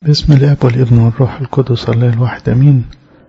باسم الاب والابن والروح القدس الله الواحد امين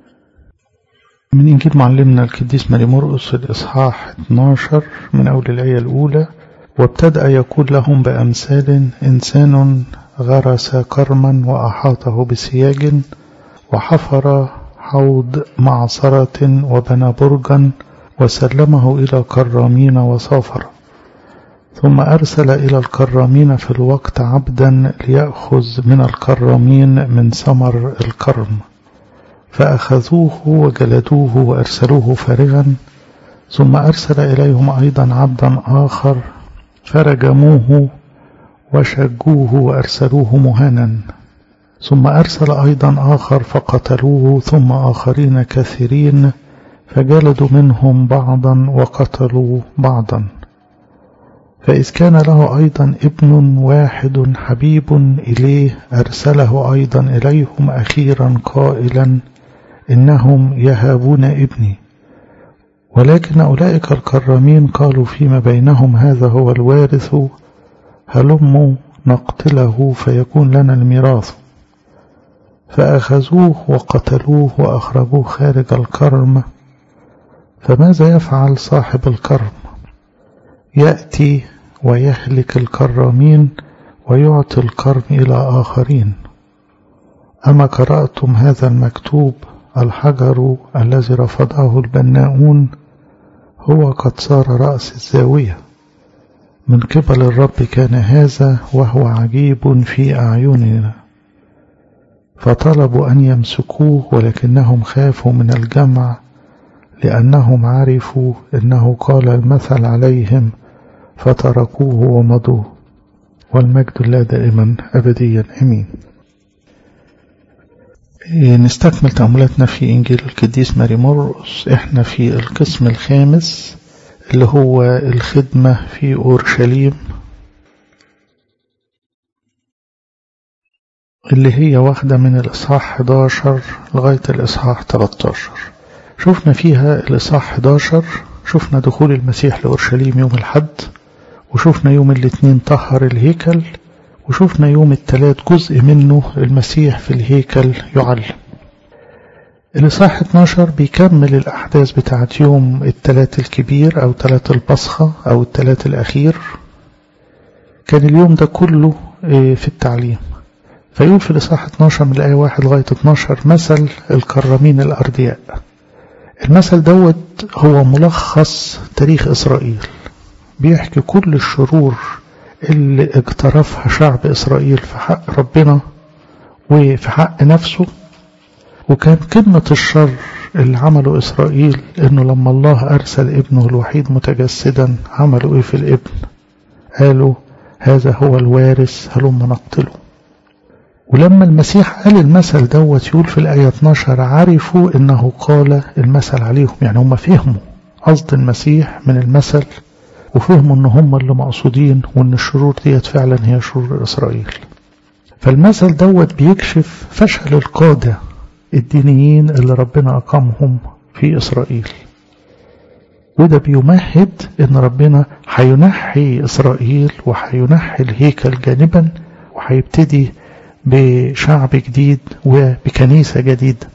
من انجيل معلمنا القديس ماري مرقس الاصحاح 12 من اول الايه الاولى وابتدا يقول لهم بامثال انسان غرس كرما واحاطه بسياج وحفر حوض معصره وبنى برجا وسلمه الى كرامين وسافر ثم أرسل إلى الكرامين في الوقت عبدا ليأخذ من الكرامين من ثمر الكرم فأخذوه وجلدوه وأرسلوه فارغا ثم أرسل إليهم أيضا عبدا آخر فرجموه وشجوه وأرسلوه مهانا ثم أرسل أيضا آخر فقتلوه ثم آخرين كثيرين فجلدوا منهم بعضا وقتلوا بعضا فإذ كان له أيضا ابن واحد حبيب إليه أرسله أيضا إليهم أخيرا قائلا إنهم يهابون ابني ولكن أولئك الكرامين قالوا فيما بينهم هذا هو الوارث هلموا نقتله فيكون لنا الميراث فأخذوه وقتلوه وأخرجوه خارج الكرم فماذا يفعل صاحب الكرم يأتي ويهلك الكرامين ويعطي الكرم إلى آخرين أما قرأتم هذا المكتوب الحجر الذي رفضه البناؤون هو قد صار رأس الزاوية من قبل الرب كان هذا وهو عجيب في أعيننا فطلبوا أن يمسكوه ولكنهم خافوا من الجمع لأنهم عرفوا أنه قال المثل عليهم فتركوه ومضوا والمجد الله دائما أبديا أمين نستكمل تأملاتنا في إنجيل القديس ماري مرقس إحنا في القسم الخامس اللي هو الخدمة في أورشليم اللي هي واخدة من الإصحاح 11 لغاية الإصحاح 13 شفنا فيها الإصحاح 11 شفنا دخول المسيح لأورشليم يوم الحد وشفنا يوم الاثنين طهر الهيكل وشفنا يوم الثلاث جزء منه المسيح في الهيكل يعلم الإصحاح 12 بيكمل الأحداث بتاعت يوم الثلاث الكبير أو ثلاث البصخة أو الثلاث الأخير كان اليوم ده كله في التعليم فيقول في الإصحاح 12 من الآية 1 لغاية 12 مثل الكرامين الأردياء المثل دوت هو ملخص تاريخ إسرائيل بيحكي كل الشرور اللي اقترفها شعب إسرائيل في حق ربنا وفي حق نفسه وكان قمة الشر اللي عمله إسرائيل إنه لما الله أرسل ابنه الوحيد متجسدا عملوا إيه في الابن قالوا هذا هو الوارث هلما نقتله ولما المسيح قال المثل دوت يقول في الآية 12 عرفوا إنه قال المثل عليهم يعني هم فهموا قصد المسيح من المثل وفهموا ان هم اللي مقصودين وان الشرور ديت فعلا هي شرور اسرائيل فالمثل دوت بيكشف فشل القادة الدينيين اللي ربنا اقامهم في اسرائيل وده بيمهد ان ربنا هينحي اسرائيل وهينحي الهيكل جانبا وهيبتدي بشعب جديد وبكنيسة جديدة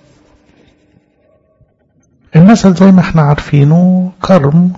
المثل زي ما احنا عارفينه كرم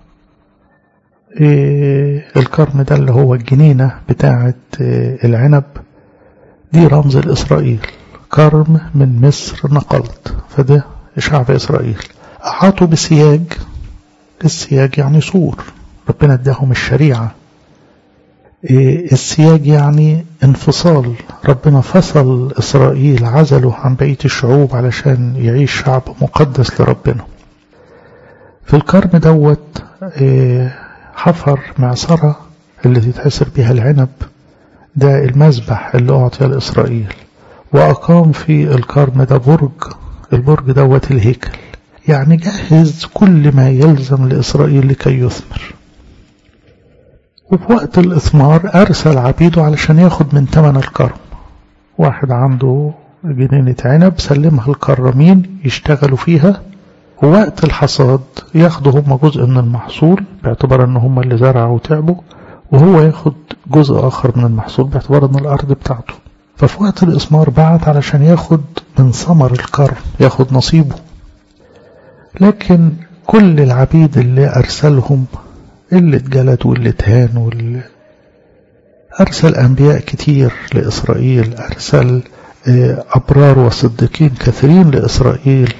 إيه الكرم ده اللي هو الجنينة بتاعة إيه العنب دي رمز لإسرائيل كرم من مصر نقلت فده شعب إسرائيل أحاطوا بسياج السياج يعني سور ربنا اداهم الشريعة إيه السياج يعني انفصال ربنا فصل إسرائيل عزله عن بقية الشعوب علشان يعيش شعب مقدس لربنا في الكرم دوت حفر معصرة اللي تتحسر بها العنب ده المذبح اللي أعطي لإسرائيل وأقام في الكرم ده برج البرج دوت الهيكل يعني جهز كل ما يلزم لإسرائيل لكي يثمر وفي وقت الإثمار أرسل عبيده علشان ياخد من ثمن الكرم واحد عنده جنينة عنب سلمها الكرمين يشتغلوا فيها ووقت الحصاد ياخدوا هم جزء من المحصول باعتبار ان هم اللي زرعوا وتعبوا وهو ياخد جزء اخر من المحصول باعتبار ان الارض بتاعته ففي وقت الإسمار بعت علشان ياخد من ثمر الكرم ياخد نصيبه لكن كل العبيد اللي أرسلهم اللي اتجلد واللي اتهان واللي أرسل أنبياء كتير لإسرائيل أرسل أبرار وصديقين كثيرين لإسرائيل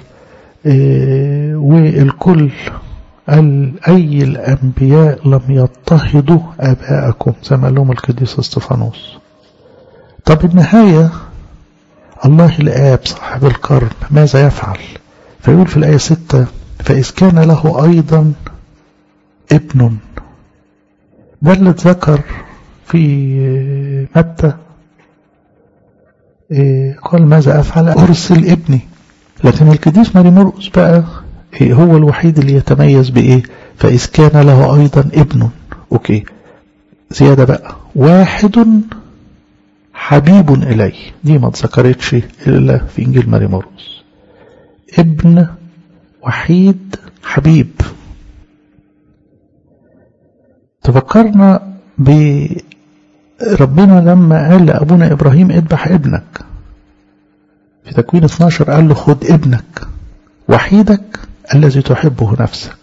والكل قال أي الأنبياء لم يضطهدوا آباءكم زي ما لهم القديس استفانوس طب النهاية الله الآب صاحب الكرم ماذا يفعل فيقول في الآية ستة فإذ كان له أيضا ابن ده اللي اتذكر في متى قال ماذا أفعل أرسل ابني لكن القديس ماري مرقس بقى هو الوحيد اللي يتميز بإيه فإذ كان له أيضا ابن أوكي زيادة بقى واحد حبيب إلي دي ما اتذكرتش إلا في إنجيل ماري مرقس ابن وحيد حبيب تفكرنا بربنا لما قال لأبونا إبراهيم اذبح ابنك في تكوين 12 قال له خد ابنك وحيدك الذي تحبه نفسك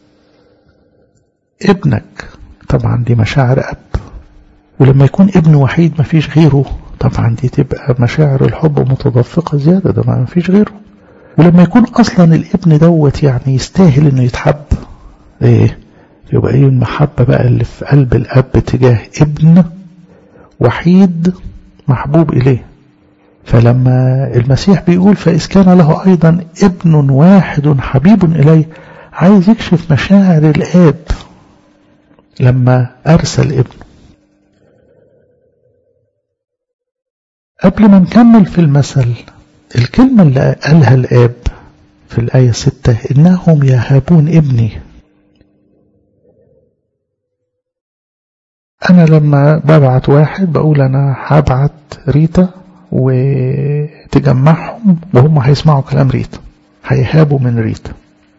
ابنك طبعا دي مشاعر أب ولما يكون ابن وحيد ما فيش غيره طبعا دي تبقى مشاعر الحب متدفقة زيادة ده ما فيش غيره ولما يكون أصلا الابن دوت يعني يستاهل انه يتحب ايه يبقى ايه المحبة بقى اللي في قلب الأب تجاه ابن وحيد محبوب إليه فلما المسيح بيقول فإذ كان له أيضا ابن واحد حبيب إليه عايز يكشف مشاعر الآب لما أرسل ابنه قبل ما نكمل في المثل الكلمة اللي قالها الآب في الآية ستة إنهم يهابون ابني أنا لما ببعت واحد بقول أنا هبعت ريتا وتجمعهم وهم هيسمعوا كلام ريتا هيهابوا من ريتا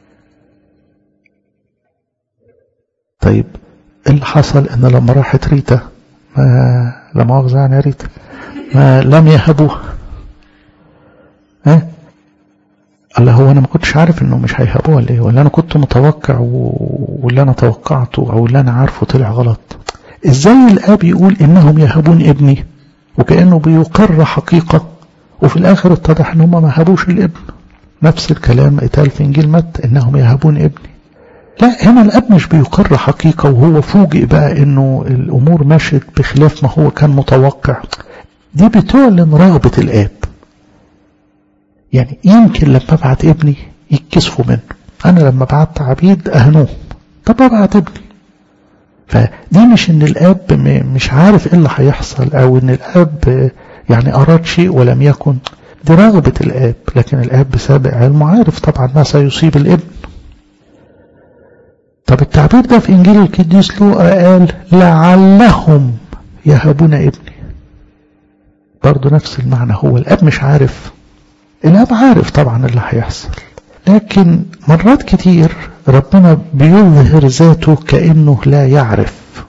طيب اللي حصل ان لما راحت ريتا ما لا مؤاخذة يعني ريتا ما لم يهبوها ها قال هو انا ما كنتش عارف انه مش هيهبوها ولا ايه ولا انا كنت متوقع واللي انا توقعته او اللي انا عارفه طلع غلط ازاي الاب يقول انهم يهبون ابني وكانه بيقر حقيقه وفي الاخر اتضح ان هم ما هبوش الابن نفس الكلام اتقال في انجيل متى انهم يهبون ابني لا هنا الاب مش بيقر حقيقه وهو فوجئ بقى انه الامور مشت بخلاف ما هو كان متوقع دي بتعلن رغبه الاب يعني يمكن لما ابعت ابني يتكسفوا منه انا لما بعت عبيد اهنوه طب ابعت ابني فدي مش ان الاب مش عارف ايه اللي هيحصل او ان الاب يعني اراد شيء ولم يكن دي رغبة الاب لكن الاب بسابق علمه عارف طبعا ما سيصيب الابن طب التعبير ده في انجيل القديس لوقا قال لعلهم يهبون ابني برضه نفس المعنى هو الاب مش عارف الاب عارف طبعا اللي هيحصل لكن مرات كتير ربنا بيظهر ذاته كأنه لا يعرف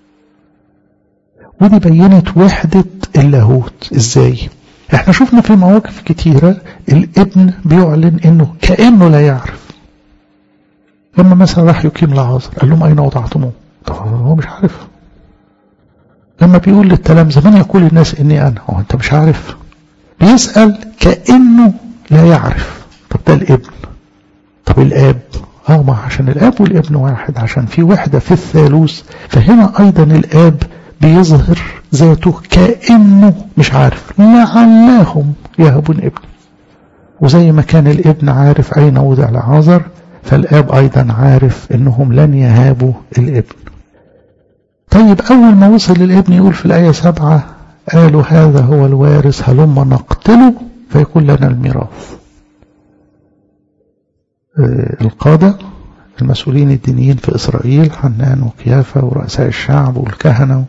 ودي بينت وحدة اللاهوت ازاي احنا شفنا في مواقف كتيرة الابن بيعلن انه كأنه لا يعرف لما مثلا راح يقيم لعازر قال لهم اين وضعتموه طبعا هو مش عارف لما بيقول للتلامذة من يقول الناس اني انا هو انت مش عارف بيسأل كأنه لا يعرف طب ده الابن طب الاب اه ما عشان الاب والابن واحد عشان في وحده في الثالوث فهنا ايضا الاب بيظهر ذاته كانه مش عارف لعلهم يهبون ابن وزي ما كان الابن عارف اين وضع العازر فالاب ايضا عارف انهم لن يهابوا الابن طيب اول ما وصل الابن يقول في الايه سبعة قالوا هذا هو الوارث هلما نقتله فيكون لنا الميراث القادة المسؤولين الدينيين في إسرائيل حنان وكيافة ورؤساء الشعب والكهنة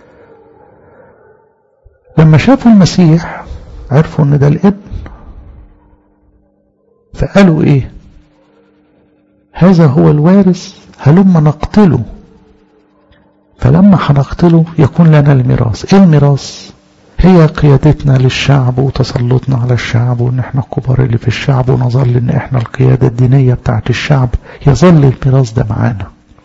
لما شافوا المسيح عرفوا ان ده الابن فقالوا ايه هذا هو الوارث هلما نقتله فلما هنقتله يكون لنا الميراث ايه الميراث هي قيادتنا للشعب وتسلطنا على الشعب وان احنا الكبار اللي في الشعب ونظل ان احنا القيادة الدينية بتاعت الشعب يظل الميراث ده معانا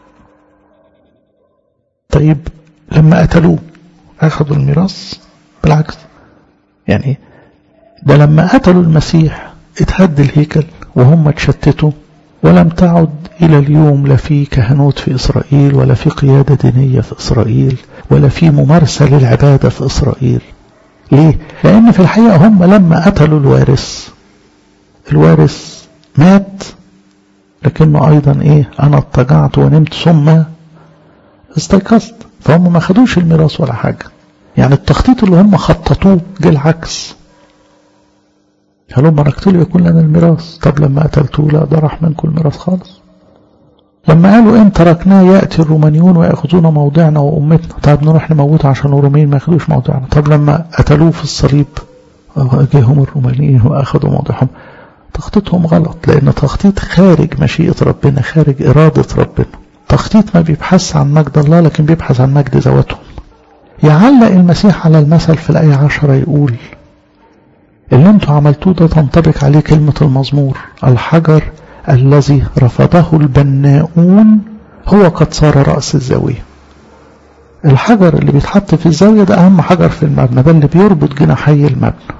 طيب لما قتلوه اخذوا الميراث بالعكس يعني ده لما قتلوا المسيح اتهد الهيكل وهم اتشتتوا ولم تعد إلى اليوم لا في كهنوت في إسرائيل ولا في قيادة دينية في إسرائيل ولا في ممارسة للعبادة في إسرائيل ليه؟ لأن في الحقيقة هم لما قتلوا الوارث الوارث مات لكنه أيضا إيه أنا اضطجعت ونمت ثم استيقظت فهم ما خدوش الميراث ولا حاجة يعني التخطيط اللي هم خططوه جه العكس قالوا ما نقتله يكون لنا الميراث طب لما قتلتوه لا ده راح منكم الميراث خالص لما قالوا ان تركناه ياتي الرومانيون وياخذون موضعنا وامتنا طب نروح نموته عشان الروميين ما ياخدوش موضعنا طب لما قتلوه في الصليب جاهم الرومانيين واخذوا موضعهم تخطيطهم غلط لان تخطيط خارج مشيئه ربنا خارج اراده ربنا تخطيط ما بيبحث عن مجد الله لكن بيبحث عن مجد ذواتهم يعلق المسيح على المثل في الآية عشرة يقول اللي انتوا عملتوه ده تنطبق عليه كلمة المزمور الحجر الذي رفضه البناؤون هو قد صار رأس الزاوية الحجر اللي بيتحط في الزاوية ده أهم حجر في المبنى ده اللي بيربط جناحي المبنى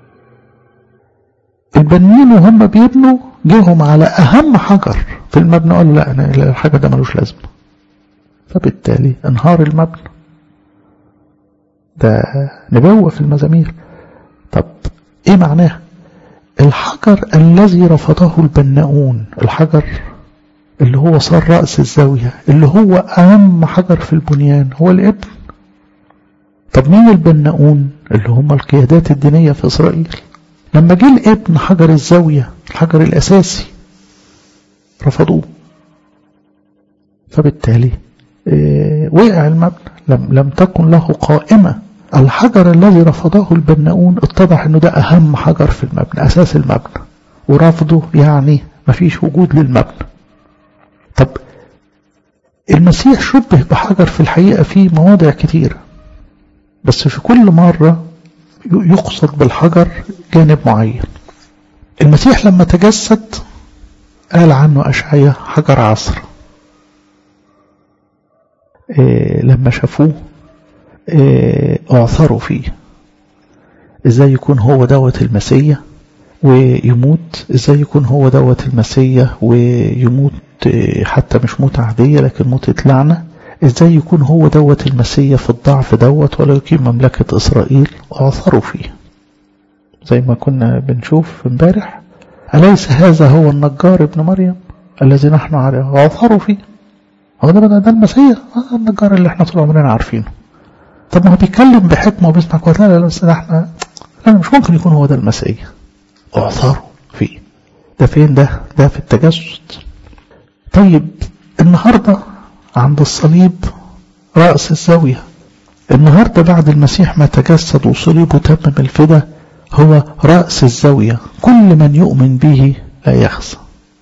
البنين وهم بيبنوا جيهم على أهم حجر في المبنى قالوا لا أنا الحجر ده ملوش لازمة فبالتالي انهار المبنى ده نبوة في المزامير طب ايه معناه الحجر الذي رفضه البناؤون الحجر اللي هو صار رأس الزاوية اللي هو أهم حجر في البنيان هو الابن طب مين البناؤون اللي هم القيادات الدينية في إسرائيل لما جه الابن حجر الزاوية الحجر الأساسي رفضوه فبالتالي إيه وقع المبنى لم, لم تكن له قائمة الحجر الذي رفضه البناؤون اتضح انه ده اهم حجر في المبنى اساس المبنى ورفضه يعني مفيش وجود للمبنى طب المسيح شبه بحجر في الحقيقة في مواضع كتيرة بس في كل مرة يقصد بالحجر جانب معين المسيح لما تجسد قال عنه أشعية حجر عصر إيه لما شافوه إيه اعثروا فيه ازاي يكون هو دوت المسيا ويموت ازاي يكون هو دوت المسيا ويموت حتى مش موت عادية لكن موت لعنة ازاي يكون هو دوت المسيا في الضعف دوت ولا يقيم مملكة اسرائيل اعثروا فيه زي ما كنا بنشوف امبارح أليس هذا هو النجار ابن مريم الذي نحن عليه اعثروا فيه هو ده ده المسيا آه النجار اللي احنا طول عمرنا عارفينه طب ما هو بيتكلم بحكمه وبيسمع كويس لا لا لا احنا لا مش ممكن يكون هو ده المسيح اعثروا فيه ده فين ده ده في التجسد طيب النهارده عند الصليب رأس الزاوية النهارده بعد المسيح ما تجسد وصليب وتمم الفدا هو رأس الزاوية كل من يؤمن به لا يخزى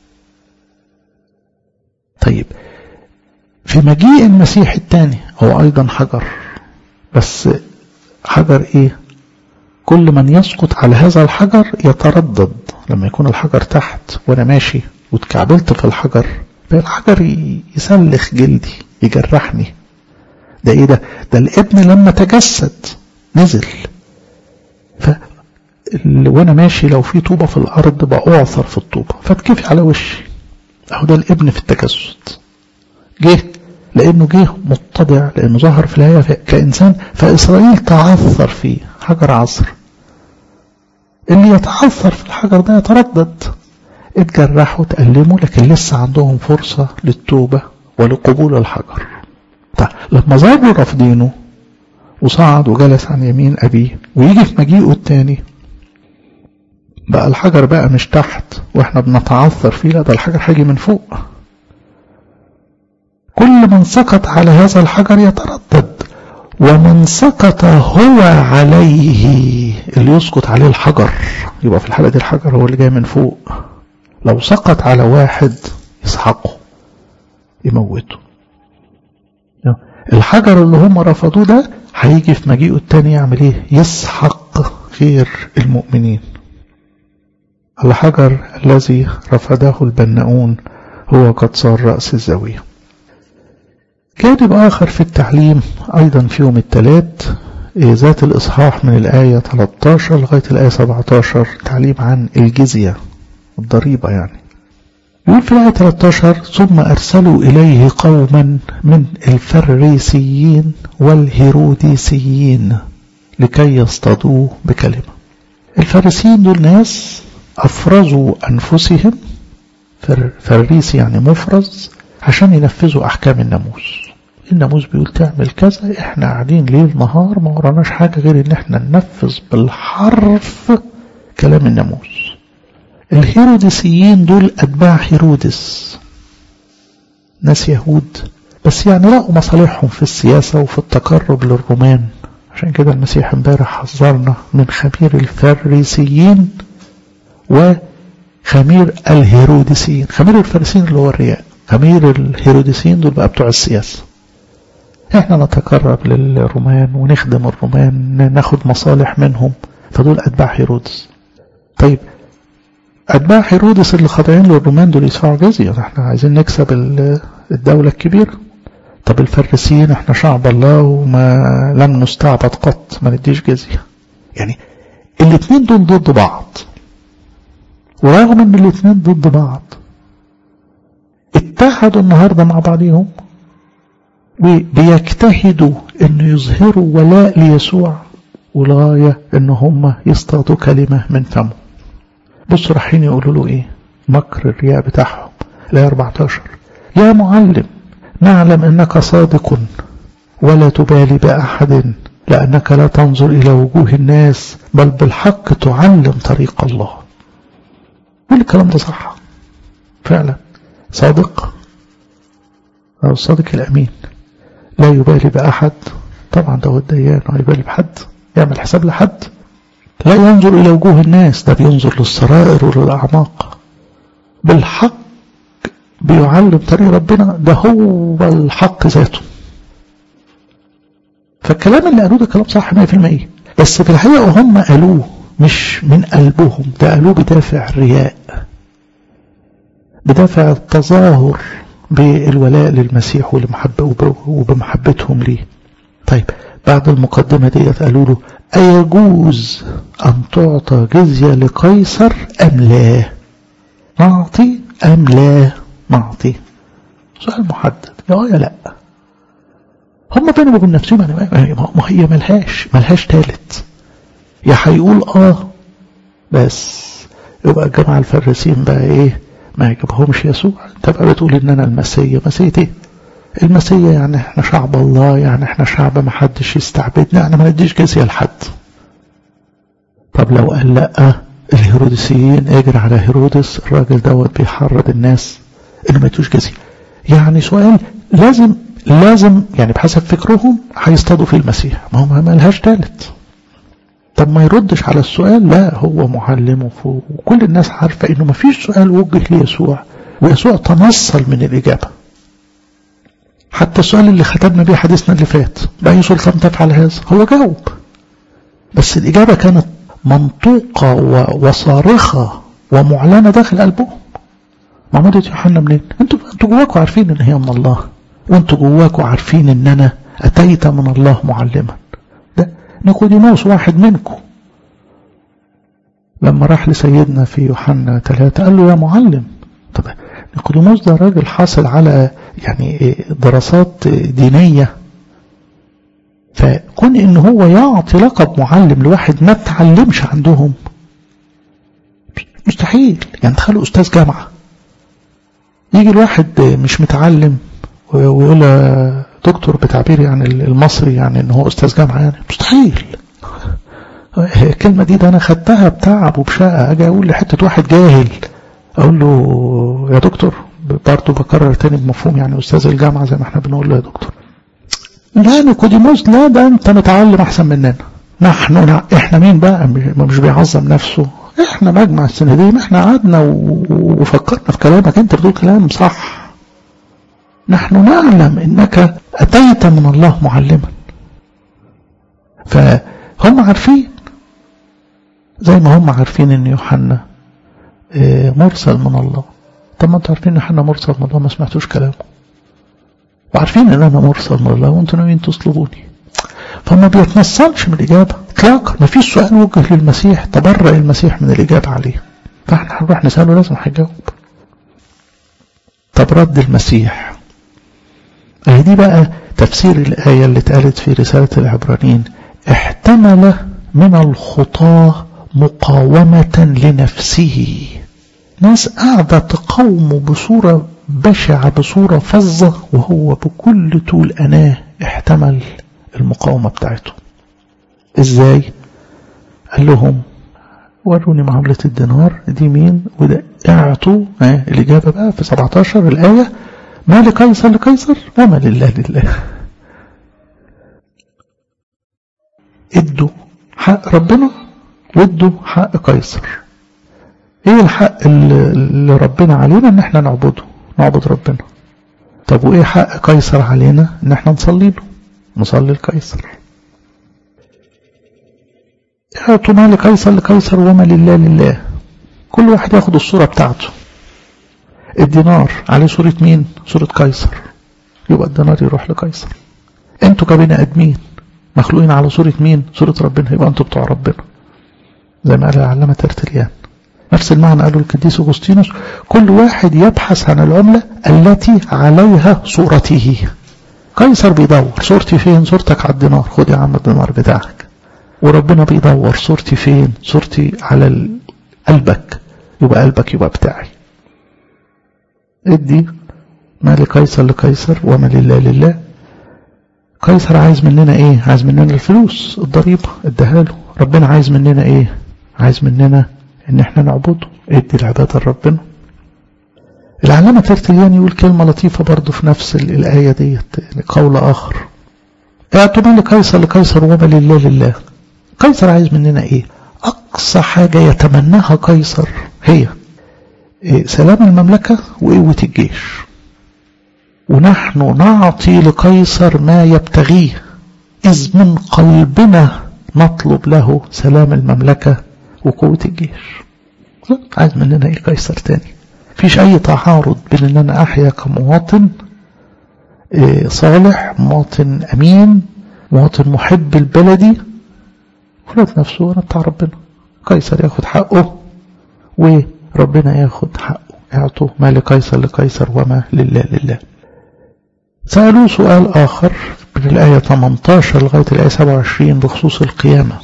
طيب في مجيء المسيح الثاني هو أيضا حجر بس حجر ايه كل من يسقط على هذا الحجر يتردد لما يكون الحجر تحت وانا ماشي واتكعبلت في الحجر الحجر يسلخ جلدي يجرحني ده ايه ده ده الابن لما تجسد نزل ف وانا ماشي لو في طوبة في الارض بعثر في الطوبة فاتكفي على وشي اهو ده الابن في التجسد جه لأنه جه متضع لأنه ظهر في الهيئة كإنسان فإسرائيل تعثر فيه حجر عصر اللي يتعثر في الحجر ده يتردد اتجرحوا تألموا لكن لسه عندهم فرصة للتوبة ولقبول الحجر طيب لما ظهروا رافضينه وصعد وجلس عن يمين أبيه ويجي في مجيئه التاني بقى الحجر بقى مش تحت واحنا بنتعثر فيه لا ده الحجر هيجي من فوق كل من سقط على هذا الحجر يتردد ومن سقط هو عليه اللي يسقط عليه الحجر يبقى في الحالة دي الحجر هو اللي جاي من فوق لو سقط على واحد يسحقه يموته الحجر اللي هم رفضوه ده هيجي في مجيئه التاني يعمل ايه يسحق غير المؤمنين الحجر الذي رفضه البناؤون هو قد صار رأس الزاوية جانب آخر في التعليم أيضا في يوم الثلاث ذات الإصحاح من الآية 13 لغاية الآية 17 تعليم عن الجزية الضريبة يعني يقول في الآية 13 ثم أرسلوا إليه قوما من الفريسيين والهيروديسيين لكي يصطادوه بكلمة الفريسيين دول ناس أفرزوا أنفسهم فريسي يعني مفرز عشان ينفذوا أحكام الناموس الناموس بيقول تعمل كذا احنا قاعدين ليل نهار ما وراناش حاجة غير ان احنا ننفذ بالحرف كلام الناموس الهيروديسيين دول أتباع هيرودس ناس يهود بس يعني لقوا مصالحهم في السياسة وفي التقرب للرومان عشان كده المسيح امبارح حذرنا من خمير الفريسيين وخمير الهيروديسيين خمير الفريسيين اللي هو الرياء خمير الهيروديسيين دول بقى بتوع السياسة احنا نتقرب للرومان ونخدم الرومان ناخد مصالح منهم فدول أتباع هيرودس طيب أتباع هيرودس اللي خاضعين للرومان دول يدفعوا جزية احنا عايزين نكسب الدولة الكبيرة طب الفريسيين احنا شعب الله وما لم نستعبد قط ما نديش جزية يعني الاثنين دول ضد بعض ورغم ان الاثنين ضد بعض اتحدوا النهاردة مع بعضهم وبيجتهدوا ان يظهروا ولاء ليسوع والغاية ان هم يصطادوا كلمة من فمه بصوا رايحين يقولوا له ايه مكر الرياء بتاعهم لا 14 يا معلم نعلم انك صادق ولا تبالي باحد لانك لا تنظر الى وجوه الناس بل بالحق تعلم طريق الله كل الكلام ده صح فعلا صادق او الصادق الامين لا يبالي باحد طبعا ده هو الديان لا يبالي بحد يعمل حساب لحد لا ينظر إلى وجوه الناس ده بينظر للسرائر وللأعماق بالحق بيعلم طريق ربنا ده هو الحق ذاته فالكلام اللي قالوه ده كلام صح 100% بس في الحقيقة هم قالوه مش من قلبهم ده قالوه بدافع الرياء بدافع التظاهر بالولاء للمسيح وبمحبتهم ليه طيب بعد المقدمة ديت قالوا له أيجوز أن تعطى جزية لقيصر أم لا نعطي أم لا نعطي سؤال محدد يا يا لا هم بينهم وبين نفسهم ما هي ملهاش ملهاش تالت يا هيقول اه بس يبقى الجماعة الفريسين بقى ايه ما يجيبهمش يسوع انت بقى بتقول ان انا المسيا مسيا ايه المسيا يعني احنا شعب الله يعني احنا شعب ما حدش يستعبدنا يعني ما نديش جزية لحد طب لو قال لا الهيروديسيين اجري على هيرودس الراجل دوت بيحرض الناس انه ما يدوش جزية يعني سؤال لازم لازم يعني بحسب فكرهم هيصطادوا في المسيح ما هو ما لهاش تالت طب ما يردش على السؤال لا هو معلم وكل الناس عارفة انه ما فيش سؤال وجه ليسوع ويسوع تنصل من الإجابة حتى السؤال اللي ختمنا بيه حديثنا اللي فات بأي سلطان تفعل هذا هو جاوب بس الإجابة كانت منطوقة وصارخة ومعلنة داخل قلبهم معمودة يوحنا منين انتوا انتوا جواكوا عارفين ان هي من الله وانتوا جواكوا عارفين ان انا اتيت من الله معلما ده نيقوديموس واحد منكم لما راح لسيدنا في يوحنا ثلاثة قال له يا معلم طب نيقوديموس ده راجل حاصل على يعني دراسات دينية فكون ان هو يعطي لقب معلم لواحد ما تعلمش عندهم مستحيل يعني تخيلوا استاذ جامعة يجي الواحد مش متعلم ويقول له دكتور بتعبير يعني المصري يعني ان هو استاذ جامعة يعني مستحيل الكلمة دي ده انا خدتها بتعب وبشقة اجي اقول لحتة واحد جاهل اقول له يا دكتور برضه بكرر تاني بمفهوم يعني استاذ الجامعة زي ما احنا بنقول له يا دكتور لا نيكوديموس لا ده انت متعلم احسن مننا نحن احنا مين بقى مش بيعظم نفسه احنا مجمع السندين احنا قعدنا وفكرنا في كلامك انت بتقول كلام صح نحن نعلم انك اتيت من الله معلما فهم عارفين زي ما هم عارفين ان يوحنا مرسل من الله طب ما انتوا عارفين ان يوحنا مرسل من الله ما سمعتوش كلامه وعارفين ان انا مرسل من الله وانتوا ناويين تصلبوني فما بيتنصلش من الاجابه اطلاقا ما فيش سؤال وجه للمسيح تبرأ المسيح من الاجابه عليه فاحنا هنروح نساله لازم هيجاوب طب رد المسيح اهي دي بقى تفسير الآية اللي اتقالت في رسالة العبرانيين احتمل من الخطاة مقاومة لنفسه ناس قاعدة تقاومه بصورة بشعة بصورة فظة وهو بكل طول أناه احتمل المقاومة بتاعته ازاي قال لهم وروني معاملة الدينار دي مين وده اعطوا اه الإجابة بقى في 17 الآية ما لقيصر لقيصر وما لله لله ادوا حق ربنا وادوا حق قيصر ايه الحق اللي ربنا علينا ان احنا نعبده نعبد ربنا طب وايه حق قيصر علينا ان احنا نصلي له نصلي لقيصر اعطوا ما لقيصر لقيصر وما لله لله كل واحد ياخد الصورة بتاعته الدينار عليه صورة مين صورة قيصر يبقى الدينار يروح لقيصر انتوا كبني ادمين مخلوقين على صورة مين صورة ربنا يبقى انتوا بتوع ربنا زي ما قال العلامة ترتليان نفس المعنى قاله القديس أغسطينوس كل واحد يبحث عن العملة التي عليها صورته قيصر بيدور صورتي فين صورتك على الدينار خد يا عم الدينار بتاعك وربنا بيدور صورتي فين صورتي على قلبك يبقى قلبك يبقى بتاعي ادي ما لقيصر لقيصر وما لله لله قيصر عايز مننا ايه عايز مننا الفلوس الضريبة اديها له ربنا عايز مننا ايه عايز مننا ان احنا نعبده ادي العبادة لربنا العلامة ترتليان يقول كلمة لطيفة برضه في نفس الآية ديت قول آخر اعطوا ما لقيصر لقيصر وما لله لله قيصر عايز مننا ايه أقصى حاجة يتمناها قيصر هي إيه سلام المملكة وقوة الجيش ونحن نعطي لقيصر ما يبتغيه إذ من قلبنا نطلب له سلام المملكة وقوة الجيش عايز مننا ايه قيصر تاني فيش اي تعارض بين ان انا احيا كمواطن إيه صالح مواطن امين مواطن محب البلدي وفي نفسه انا بتاع ربنا قيصر ياخد حقه وربنا ياخد حقه اعطوا ما لقيصر لقيصر وما لله لله سألوا سؤال آخر من الآية 18 لغاية الآية 27 بخصوص القيامة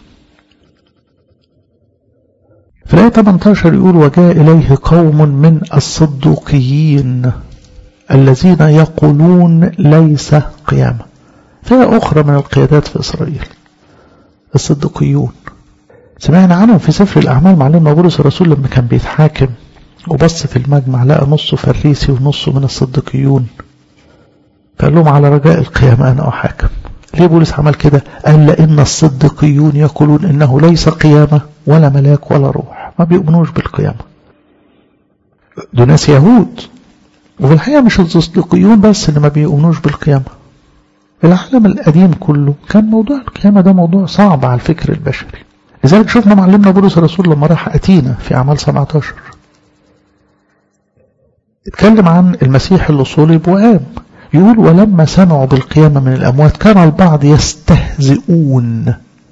في الآية 18 يقول وجاء إليه قوم من الصدوقيين الذين يقولون ليس قيامة فئة أخرى من القيادات في إسرائيل الصدوقيون سمعنا عنهم في سفر الأعمال معلمنا بولس الرسول لما كان بيتحاكم وبص في المجمع لقى نصه فريسي ونصه من الصديقيون فقال لهم على رجاء القيامة أنا أحاكم ليه بولس عمل كده قال لأن الصديقيون يقولون إنه ليس قيامة ولا ملاك ولا روح ما بيؤمنوش بالقيامة دول ناس يهود وفي الحقيقة مش الصديقيون بس اللي ما بيؤمنوش بالقيامة العالم القديم كله كان موضوع القيامة ده موضوع صعب على الفكر البشري لذلك شفنا معلمنا بولس الرسول لما راح أتينا في أعمال 17 اتكلم عن المسيح اللي صلب وقام يقول ولما سمعوا بالقيامة من الأموات كان البعض يستهزئون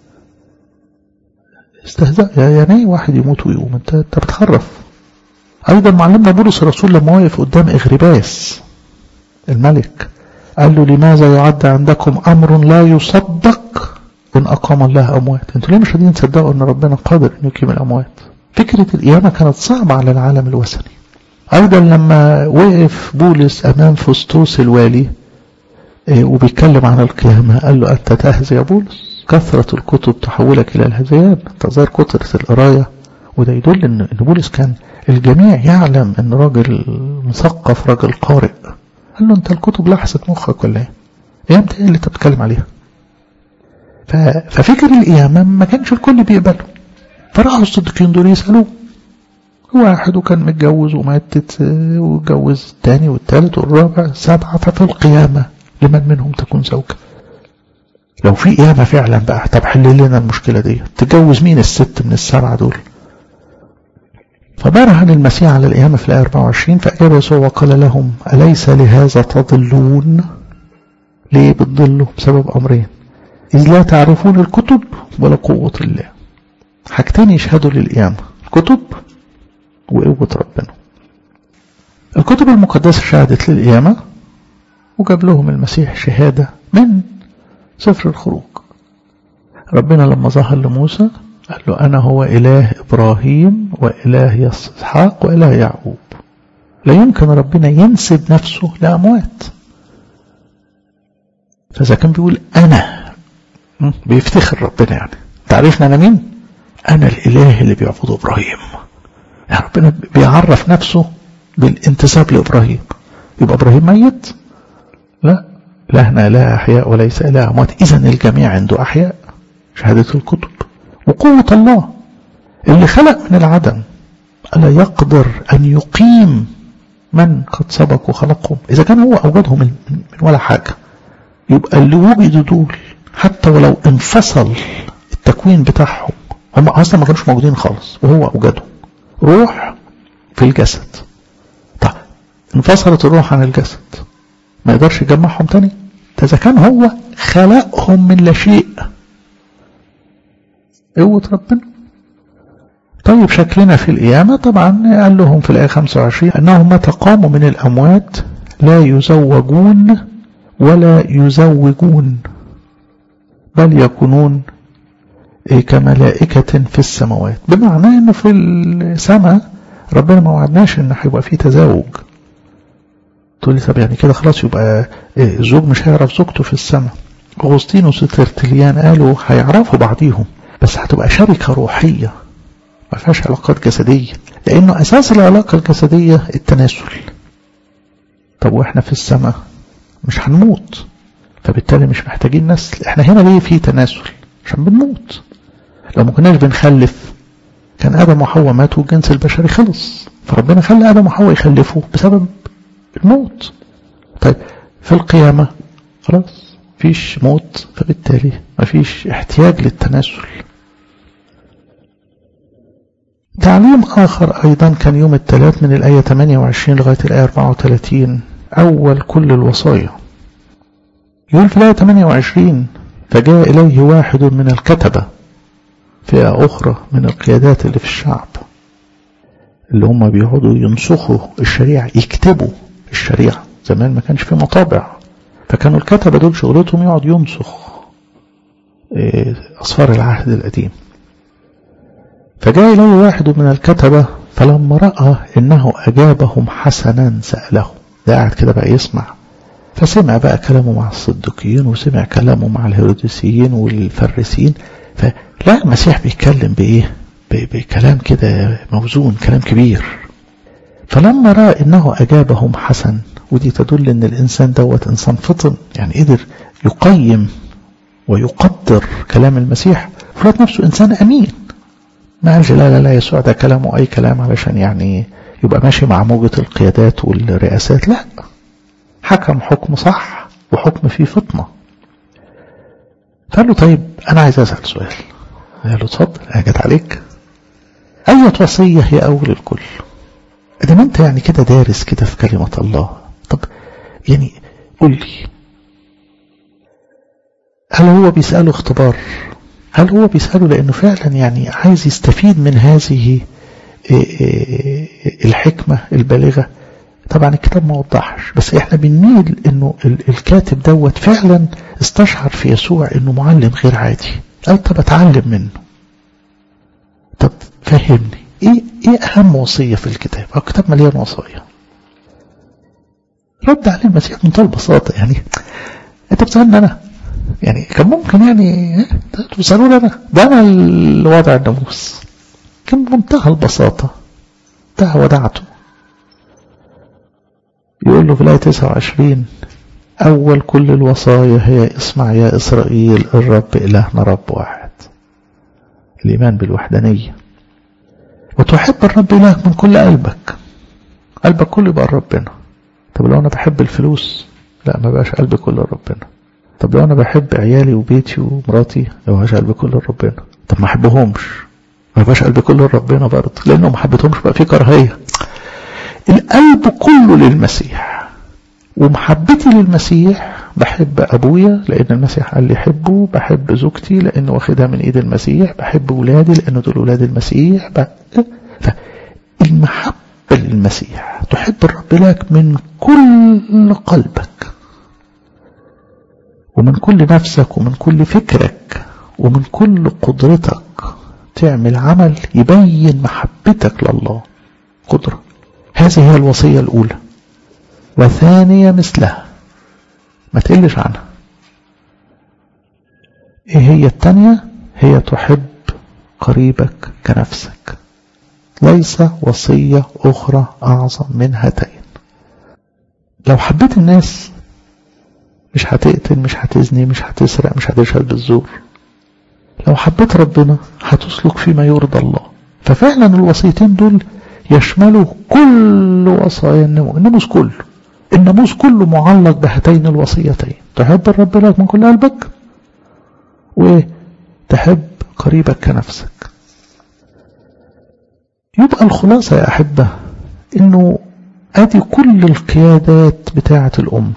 استهزاء يعني ايه واحد يموت ويقوم انت انت بتخرف ايضا معلمنا بولس الرسول لما واقف قدام اغرباس الملك قال له لماذا يعد عندكم امر لا يصدق ان اقام الله اموات انتوا ليه مش قادرين تصدقوا ان ربنا قادر ان يقيم الاموات فكرة القيامة كانت صعبة على العالم الوثني ايضا لما وقف بولس امام فسطوس الوالي وبيتكلم عن القيامة قال له انت تهزي يا بولس كثرة الكتب تحولك إلى الهذيان تظهر كثرة القراية وده يدل إن بولس كان الجميع يعلم إن راجل مثقف راجل قارئ قال له أنت الكتب لحست مخك ولا إيه؟ إيه أنت إيه اللي أنت بتتكلم عليها؟ ففكر القيامة ما كانش الكل بيقبله فراحوا الصديقين دول يسألوه واحد وكان متجوز وماتت واتجوز الثاني والثالث والرابع سبعة ففي القيامة لمن منهم تكون زوجة لو في قيامة فعلا بقى طب حل لنا المشكلة دي تجوز مين الست من السبعة دول فبرهن المسيح على القيامة في الآية 24 فأجاب يسوع وقال لهم أليس لهذا تضلون ليه بتضلوا بسبب أمرين إذ لا تعرفون الكتب ولا قوة الله حاجتين يشهدوا للقيامة الكتب وقوة ربنا الكتب المقدسة شهدت للقيامة وجاب لهم المسيح شهادة من سفر الخروج ربنا لما ظهر لموسى قال له أنا هو إله إبراهيم وإله إسحاق وإله يعقوب لا يمكن ربنا ينسب نفسه لأموات فإذا كان بيقول أنا بيفتخر ربنا يعني تعرفنا أنا مين أنا الإله اللي بيعبده إبراهيم يعني ربنا بيعرف نفسه بالانتساب لإبراهيم يبقى إبراهيم ميت لا إلهنا لا أحياء وليس إله أموات إذا الجميع عنده أحياء شهادة الكتب وقوة الله اللي خلق من العدم ألا يقدر أن يقيم من قد سبق وخلقهم إذا كان هو أوجدهم من, من ولا حاجة يبقى اللي وجدوا دول حتى ولو انفصل التكوين بتاعهم هم أصلا ما كانوش موجودين خالص وهو أوجدهم روح في الجسد طيب انفصلت الروح عن الجسد ما يقدرش يجمعهم تاني إذا كان هو خلقهم من لا شيء قوة ربنا طيب شكلنا في القيامة طبعا قال لهم في الآية 25 أنهم متى قاموا من الأموات لا يزوجون ولا يزوجون بل يكونون كملائكة في السماوات بمعنى أنه في السماء ربنا ما وعدناش أن هيبقى فيه تزاوج تقول لي طب يعني كده خلاص يبقى الزوج مش هيعرف زوجته في السماء أغسطينوس وترتليان قالوا هيعرفوا بعضيهم بس هتبقى شركة روحية ما فيهاش علاقات جسدية لأنه أساس العلاقة الجسدية التناسل طب وإحنا في السماء مش هنموت فبالتالي مش محتاجين نسل احنا هنا ليه في تناسل عشان بنموت لو ما كناش بنخلف كان آدم وحواء ماتوا والجنس البشري خلص فربنا خلى آدم وحواء يخلفوا بسبب الموت طيب في القيامة خلاص مفيش موت فبالتالي مفيش احتياج للتناسل تعليم آخر أيضا كان يوم الثلاث من الآية 28 لغاية الآية 34 أول كل الوصايا يقول في الآية 28 فجاء إليه واحد من الكتبة فئة أخرى من القيادات اللي في الشعب اللي هم بيقعدوا ينسخوا الشريعة يكتبوا الشريعة زمان ما كانش في مطابع فكانوا الكتبة دول شغلتهم يقعد ينسخ أصفار العهد القديم فجاء إليه واحد من الكتبة فلما رأى إنه أجابهم حسنا سأله ده قاعد كده بقى يسمع فسمع بقى كلامه مع الصدقيين وسمع كلامه مع الهيروديسيين والفريسيين فلا المسيح بيتكلم بإيه بكلام كده موزون كلام كبير فلما رأى إنه أجابهم حسن ودي تدل إن الإنسان دوت إنسان فطن يعني قدر يقيم ويقدر كلام المسيح فلات نفسه إنسان أمين ما قالش لا لا لا يسوع ده كلامه أي كلام علشان يعني يبقى ماشي مع موجة القيادات والرئاسات لا حكم حكم صح وحكم فيه فطنة فقال له طيب أنا عايز أسأل سؤال قال له اتفضل أجت عليك أية وصية هي أول الكل ما أنت يعني كده دارس كده في كلمة الله طب يعني قول لي هل هو بيسأله اختبار هل هو بيسأله لأنه فعلا يعني عايز يستفيد من هذه الحكمة البالغة طبعا الكتاب ما وضحش بس احنا بنميل انه الكاتب دوت فعلا استشعر في يسوع انه معلم غير عادي قال طب اتعلم منه طب فهمني ايه ايه اهم وصية في الكتاب او الكتاب مليان وصايا رد عليه المسيح بمنتهى البساطة يعني انت بتسألني انا يعني كان ممكن يعني تسألوني انا ده انا اللي وضع الناموس كان بمنتهى البساطة ده ودعته يقول له في الآية 29 أول كل الوصايا هي اسمع يا إسرائيل الرب إلهنا رب واحد الإيمان بالوحدانية وتحب الرب إلهك من كل قلبك قلبك كله يبقى ربنا طب لو أنا بحب الفلوس لا ما بقاش قلبي كله ربنا طب لو انا بحب عيالي وبيتي ومراتي لو هاش قلبي كله لربنا طب ما احبهمش ما يبقاش قلبي كله لربنا برضه لانه ما حبيتهمش بقى في كراهيه القلب كله للمسيح ومحبتي للمسيح بحب ابويا لان المسيح قال لي حبه بحب زوجتي لانه واخدها من ايد المسيح بحب ولادي لانه دول ولاد المسيح ب... فالمحبه للمسيح تحب الرب لك من كل قلبك ومن كل نفسك ومن كل فكرك ومن كل قدرتك تعمل عمل يبين محبتك لله قدرة هذه هي الوصية الأولى وثانية مثلها ما تقلش عنها ايه هي التانية هي تحب قريبك كنفسك ليس وصية أخرى أعظم من هاتين لو حبيت الناس مش هتقتل مش هتزني مش هتسرق مش هتشهد بالزور لو حبيت ربنا هتسلك فيما يرضى الله ففعلا الوصيتين دول يشملوا كل وصايا الناموس الناموس كله الناموس كله معلق بهاتين الوصيتين تحب الرب لك من كل قلبك وتحب قريبك كنفسك يبقى الخلاصة يا أحبة إنه أدي كل القيادات بتاعة الأمة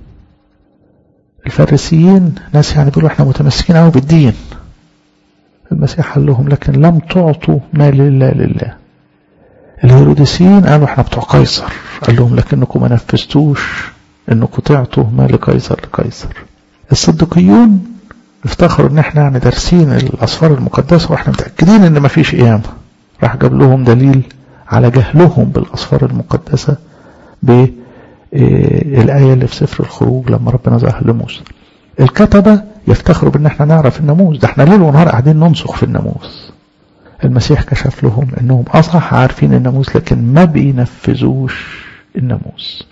الفارسيين ناس يعني بيقولوا احنا متمسكين قوي بالدين المسيح قال لهم لكن لم تعطوا ما لله لله الهيروديسيين قالوا احنا بتوع قيصر قال لهم لكنكم ما نفذتوش انكم تعطوا ما لقيصر لقيصر الصديقيون افتخروا ان احنا يعني دارسين الاسفار المقدسه واحنا متاكدين ان ما فيش قيامه راح جاب لهم دليل على جهلهم بالاسفار المقدسه بالآية اللي في سفر الخروج لما ربنا ظهر لموسى الكتبة يفتخروا بان احنا نعرف الناموس ده احنا ليل ونهار قاعدين ننسخ في الناموس المسيح كشف لهم انهم اصح عارفين الناموس لكن ما بينفذوش الناموس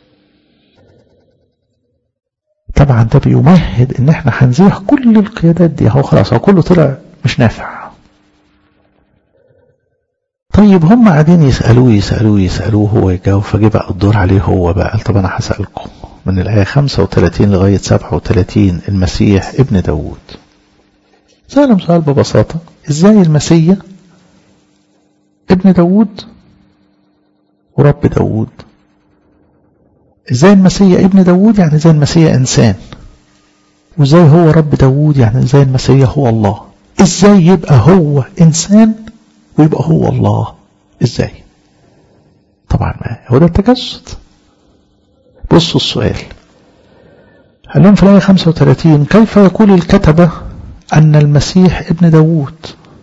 طبعا ده بيمهد ان احنا هنزيح كل القيادات دي اهو خلاص هو كله طلع مش نافع طيب هم قاعدين يسألوه يسألوه يسألوه هو يجاوب فجه بقى الدور عليه هو بقى قال طب أنا هسألكم من الآية 35 لغاية 37 المسيح ابن داوود سألهم سؤال ببساطة إزاي المسيح ابن داوود ورب داوود إزاي المسيح ابن داوود يعني إزاي المسيح إنسان وإزاي هو رب داوود يعني إزاي المسيح هو الله إزاي يبقى هو إنسان ويبقى هو الله ازاي طبعا ما هو ده التجسد بصوا السؤال قال لهم في الآية 35 كيف يقول الكتبة أن المسيح ابن داوود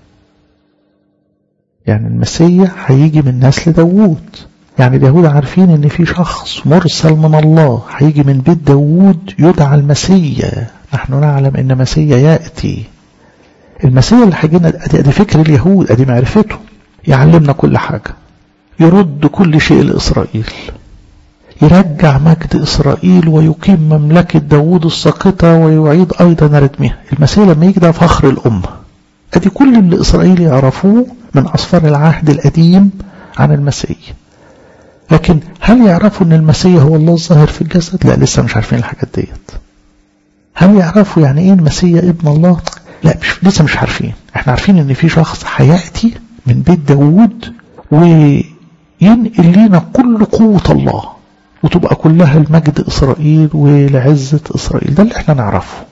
يعني المسيح هيجي من نسل داوود يعني اليهود عارفين ان في شخص مرسل من الله هيجي من بيت داوود يدعى المسيح نحن نعلم ان مسيح يأتي المسيح اللي هيجينا ادي فكر اليهود ادي معرفته يعلمنا كل حاجة يرد كل شيء لإسرائيل يرجع مجد إسرائيل ويقيم مملكة داوود الساقطة ويعيد أيضا ردمها المسيح لما يجي ده فخر الأمة أدي كل اللي إسرائيل يعرفوه من أسفار العهد القديم عن المسيح لكن هل يعرفوا أن المسيح هو الله الظاهر في الجسد؟ لا لسه مش عارفين الحاجات ديت هل يعرفوا يعني ايه المسيح ابن الله؟ لا مش لسه مش عارفين احنا عارفين ان في شخص هياتي من بيت داوود وينقل لنا كل قوة الله وتبقى كلها المجد إسرائيل ولعزة إسرائيل ده اللي احنا نعرفه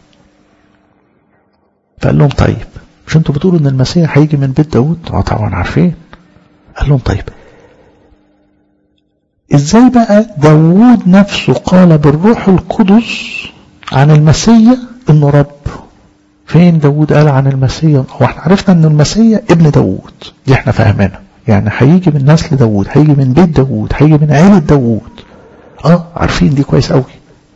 فقال لهم طيب مش انتوا بتقولوا ان المسيح هيجي من بيت داوود اه طبعا عارفين قال لهم طيب ازاي بقى داوود نفسه قال بالروح القدس عن المسيح انه رب فين داود قال عن المسيح هو احنا عرفنا ان المسيح ابن داود دي احنا فاهمينها يعني هيجي من نسل داود هيجي من بيت داود هيجي من عيلة داود اه عارفين دي كويس قوي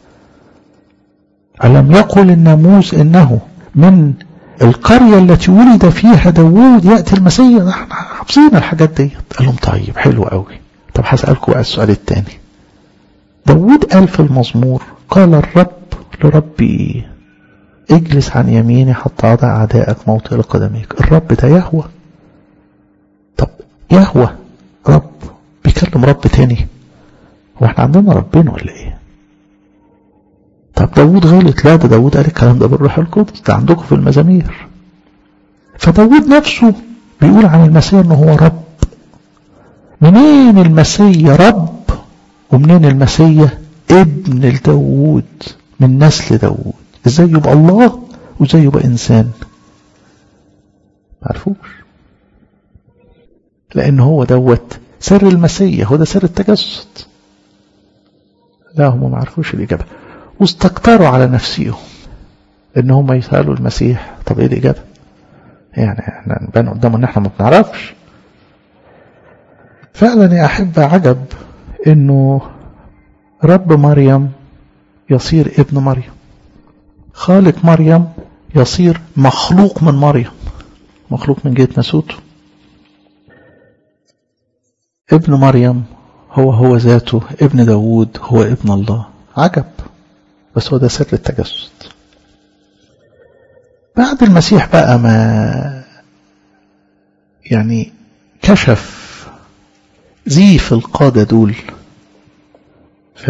ألم يقل الناموس إنه من القرية التي ولد فيها داوود يأتي المسيح احنا حافظين الحاجات دي قال لهم طيب حلو قوي طب هسألكم بقى السؤال الثاني داوود قال في المزمور قال الرب لربي اجلس عن يميني حتى أضع أعدائك موطئ لقدميك الرب ده يهوى طب يهوى رب بيكلم رب تاني هو احنا عندنا ربنا ولا ايه طب داود غلط لا ده داود قال الكلام ده بالروح القدس ده عندكم في المزامير فداود نفسه بيقول عن المسيح انه هو رب منين المسيح رب ومنين المسيح ابن لداود من نسل داود ازاي يبقى الله وازاي يبقى انسان معرفوش لان هو دوت سر المسيح هو ده سر التجسد لا هم ما عرفوش الاجابه واستكتروا على نفسهم ان هم يسالوا المسيح طب ايه الاجابه يعني احنا نبان قدامه ان احنا ما بنعرفش فعلا يا احبه عجب انه رب مريم يصير ابن مريم خالق مريم يصير مخلوق من مريم مخلوق من جهة نسوته ابن مريم هو هو ذاته ابن داود هو ابن الله عجب بس هو ده سر التجسد بعد المسيح بقى ما يعني كشف زيف القادة دول ف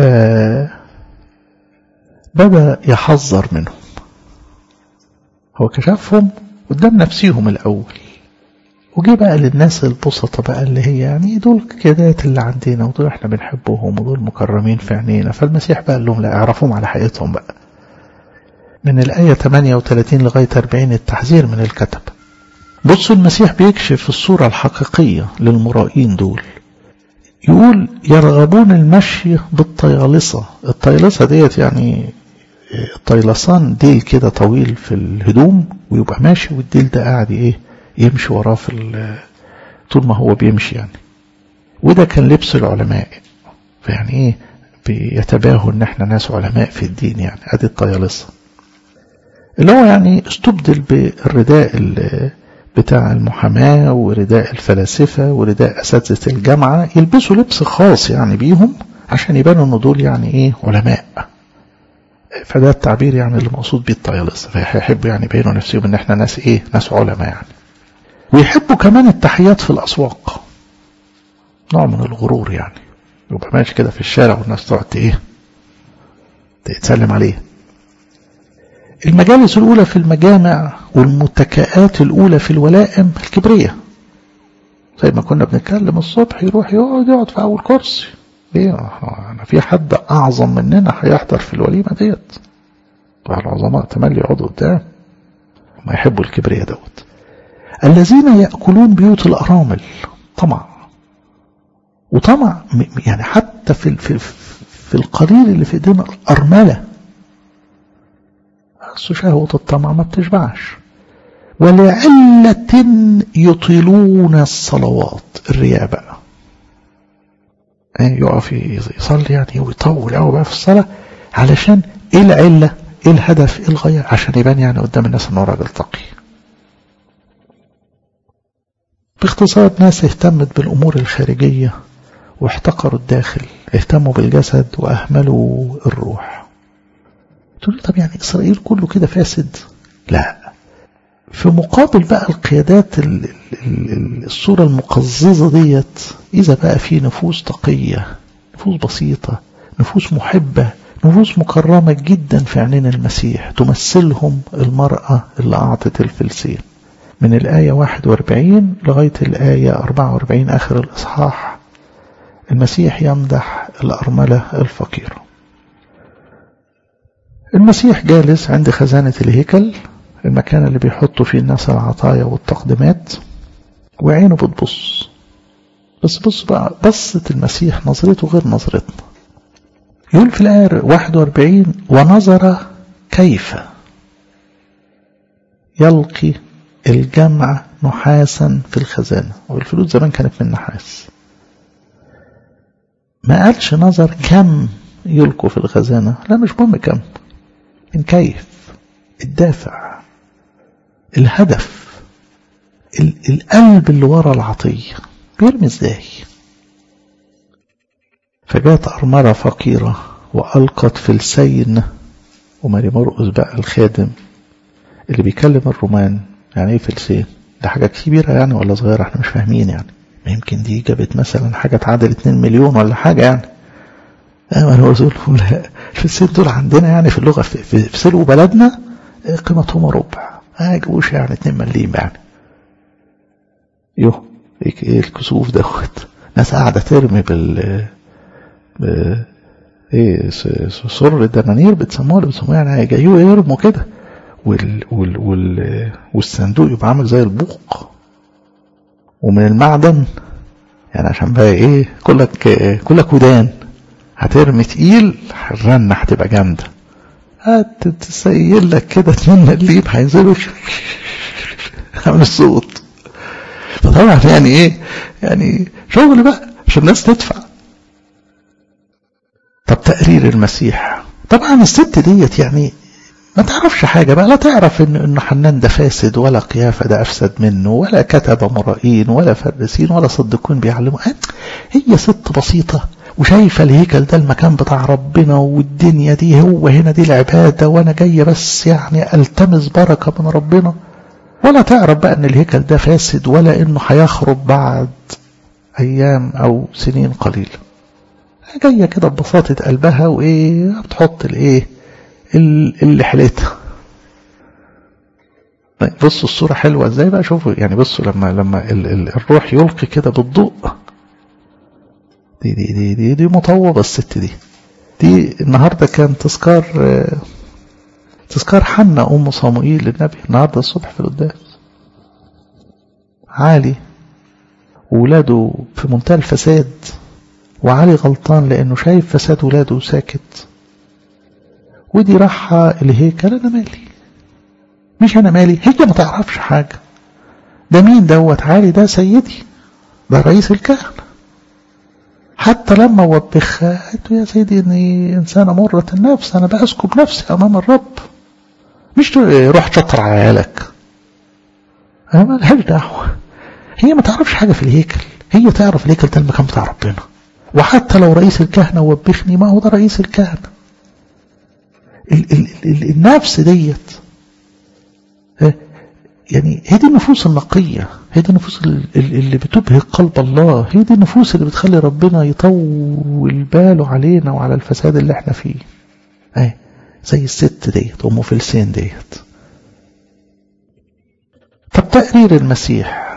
بدأ يحذر منهم هو كشفهم قدام نفسيهم الأول وجي بقى للناس البسطة بقى اللي هي يعني دول كدات اللي عندنا ودول احنا بنحبهم ودول مكرمين في عينينا فالمسيح بقى قال لهم لا اعرفهم على حقيقتهم بقى من الآية 38 لغاية 40 التحذير من الكتب بصوا المسيح بيكشف الصورة الحقيقية للمرائين دول يقول يرغبون المشي بالطيالصة الطيالصة ديت يعني الطيلسان ديل كده طويل في الهدوم ويبقى ماشي والديل ده قاعد ايه يمشي وراه في طول ما هو بيمشي يعني وده كان لبس العلماء فيعني ايه بيتباهوا ان احنا ناس علماء في الدين يعني ادي الطيالسة اللي هو يعني استبدل بالرداء بتاع المحاماة ورداء الفلاسفة ورداء أساتذة الجامعة يلبسوا لبس خاص يعني بيهم عشان يبانوا ان دول يعني ايه علماء فده التعبير يعني اللي مقصود بيه الطيالسة فيحبوا يعني يبينوا نفسهم ان احنا ناس ايه ناس علماء يعني ويحبوا كمان التحيات في الاسواق نوع من الغرور يعني يبقى ماشي كده في الشارع والناس تقعد ايه تسلم عليه المجالس الأولى في المجامع والمتكئات الأولى في الولائم الكبرية زي ما كنا بنتكلم الصبح يروح يقعد يقعد في أول كرسي ليه؟ أنا في حد أعظم مننا هيحضر في الوليمة ديت العظماء تملي يقعدوا قدام ما يحبوا الكبرياء دوت الذين يأكلون بيوت الأرامل طمع وطمع يعني حتى في في في القليل اللي في ايدينا الأرملة أصل شهوة الطمع ما بتشبعش ولعلة يطيلون الصلوات الرياء بقى يقف يصلي يعني ويطول قوي بقى في الصلاة علشان ايه العلة ايه الهدف ايه الغاية عشان يبان يعني قدام الناس انه راجل تقي باختصار ناس اهتمت بالامور الخارجية واحتقروا الداخل اهتموا بالجسد واهملوا الروح تقول طب يعني اسرائيل كله كده فاسد لا في مقابل بقى القيادات الصورة المقززة ديت إذا بقى في نفوس تقية نفوس بسيطة نفوس محبة نفوس مكرمة جدا في عينين المسيح تمثلهم المرأة اللي أعطت الفلسين من الآية 41 لغاية الآية 44 آخر الإصحاح المسيح يمدح الأرملة الفقيرة المسيح جالس عند خزانة الهيكل المكان اللي بيحطوا فيه الناس العطايا والتقديمات وعينه بتبص بس بص بقى بصت المسيح نظرته غير نظرتنا يقول في الآية 41 ونظر كيف يلقي الجمع نحاسا في الخزانة والفلوس زمان كانت من نحاس ما قالش نظر كم يلقوا في الخزانة لا مش مهم كم من كيف الدافع الهدف القلب اللي ورا العطية بيرمي ازاي فجاءت أرملة فقيرة وألقت في السين وماري مرقس بقى الخادم اللي بيكلم الرومان يعني ايه فلسين ده حاجة كبيرة يعني ولا صغيرة احنا مش فاهمين يعني ما يمكن دي جابت مثلا حاجة تعادل 2 مليون ولا حاجة يعني ايوه الرسول لا الفلسين دول عندنا يعني في اللغة في, في, في سلو بلدنا قيمتهم ربع ما يجيبوش يعني 2 مليم يعني يوه ايه الكسوف دوت ناس قاعدة ترمي بال ب... ايه سر الدنانير بتسموها اللي بتسموها يعني جايوا يرموا كده وال... وال... وال... والصندوق يبقى عامل زي البوق ومن المعدن يعني عشان بقى ايه كلك كلك ودان هترمي تقيل الرنة هتبقى جامدة هتتسيل لك كده اتنين الليب هينزلوا عامل الصوت فطبعا يعني ايه يعني شغل بقى عشان الناس تدفع طب تقرير المسيح طبعا الست ديت يعني ما تعرفش حاجة بقى لا تعرف ان ان حنان ده فاسد ولا قيافة ده افسد منه ولا كتب مرائين ولا فرسين ولا صدقون بيعلموا هي ست بسيطة وشايفة الهيكل ده المكان بتاع ربنا والدنيا دي هو هنا دي العبادة وانا جاية بس يعني التمس بركة من ربنا ولا تعرف بقى ان الهيكل ده فاسد ولا انه هيخرب بعد ايام او سنين قليلة جاية كده ببساطة قلبها وايه بتحط الايه اللي حلتها طيب بصوا الصورة حلوة ازاي بقى شوفوا يعني بصوا لما لما ال ال الروح يلقي كده بالضوء دي دي دي دي, دي مطوبة الست دي دي النهاردة كان تذكار تذكار حنة أم صموئيل للنبي النهاردة الصبح في القداس عالي وولاده في منتهى الفساد وعلي غلطان لأنه شايف فساد ولاده ساكت ودي راحة الهيكل أنا مالي مش أنا مالي هي ما تعرفش حاجة ده مين دوت عالي ده سيدي ده رئيس الكهنة حتى لما وبخها قلت يا سيدي اني انسانة مرة النفس انا بأسكب نفسي امام الرب مش روح شطر على عيالك انا مالهاش دعوة هي ما تعرفش حاجة في الهيكل هي تعرف الهيكل ده المكان بتاع ربنا وحتى لو رئيس الكهنة وبخني ما هو ده رئيس الكهنة ال ال ال النفس ديت يعني هي دي النفوس النقية هي دي النفوس اللي بتبهج قلب الله هي دي النفوس اللي بتخلي ربنا يطول باله علينا وعلى الفساد اللي احنا فيه اهي زي الست ديت ام فلسين ديت طب تقرير المسيح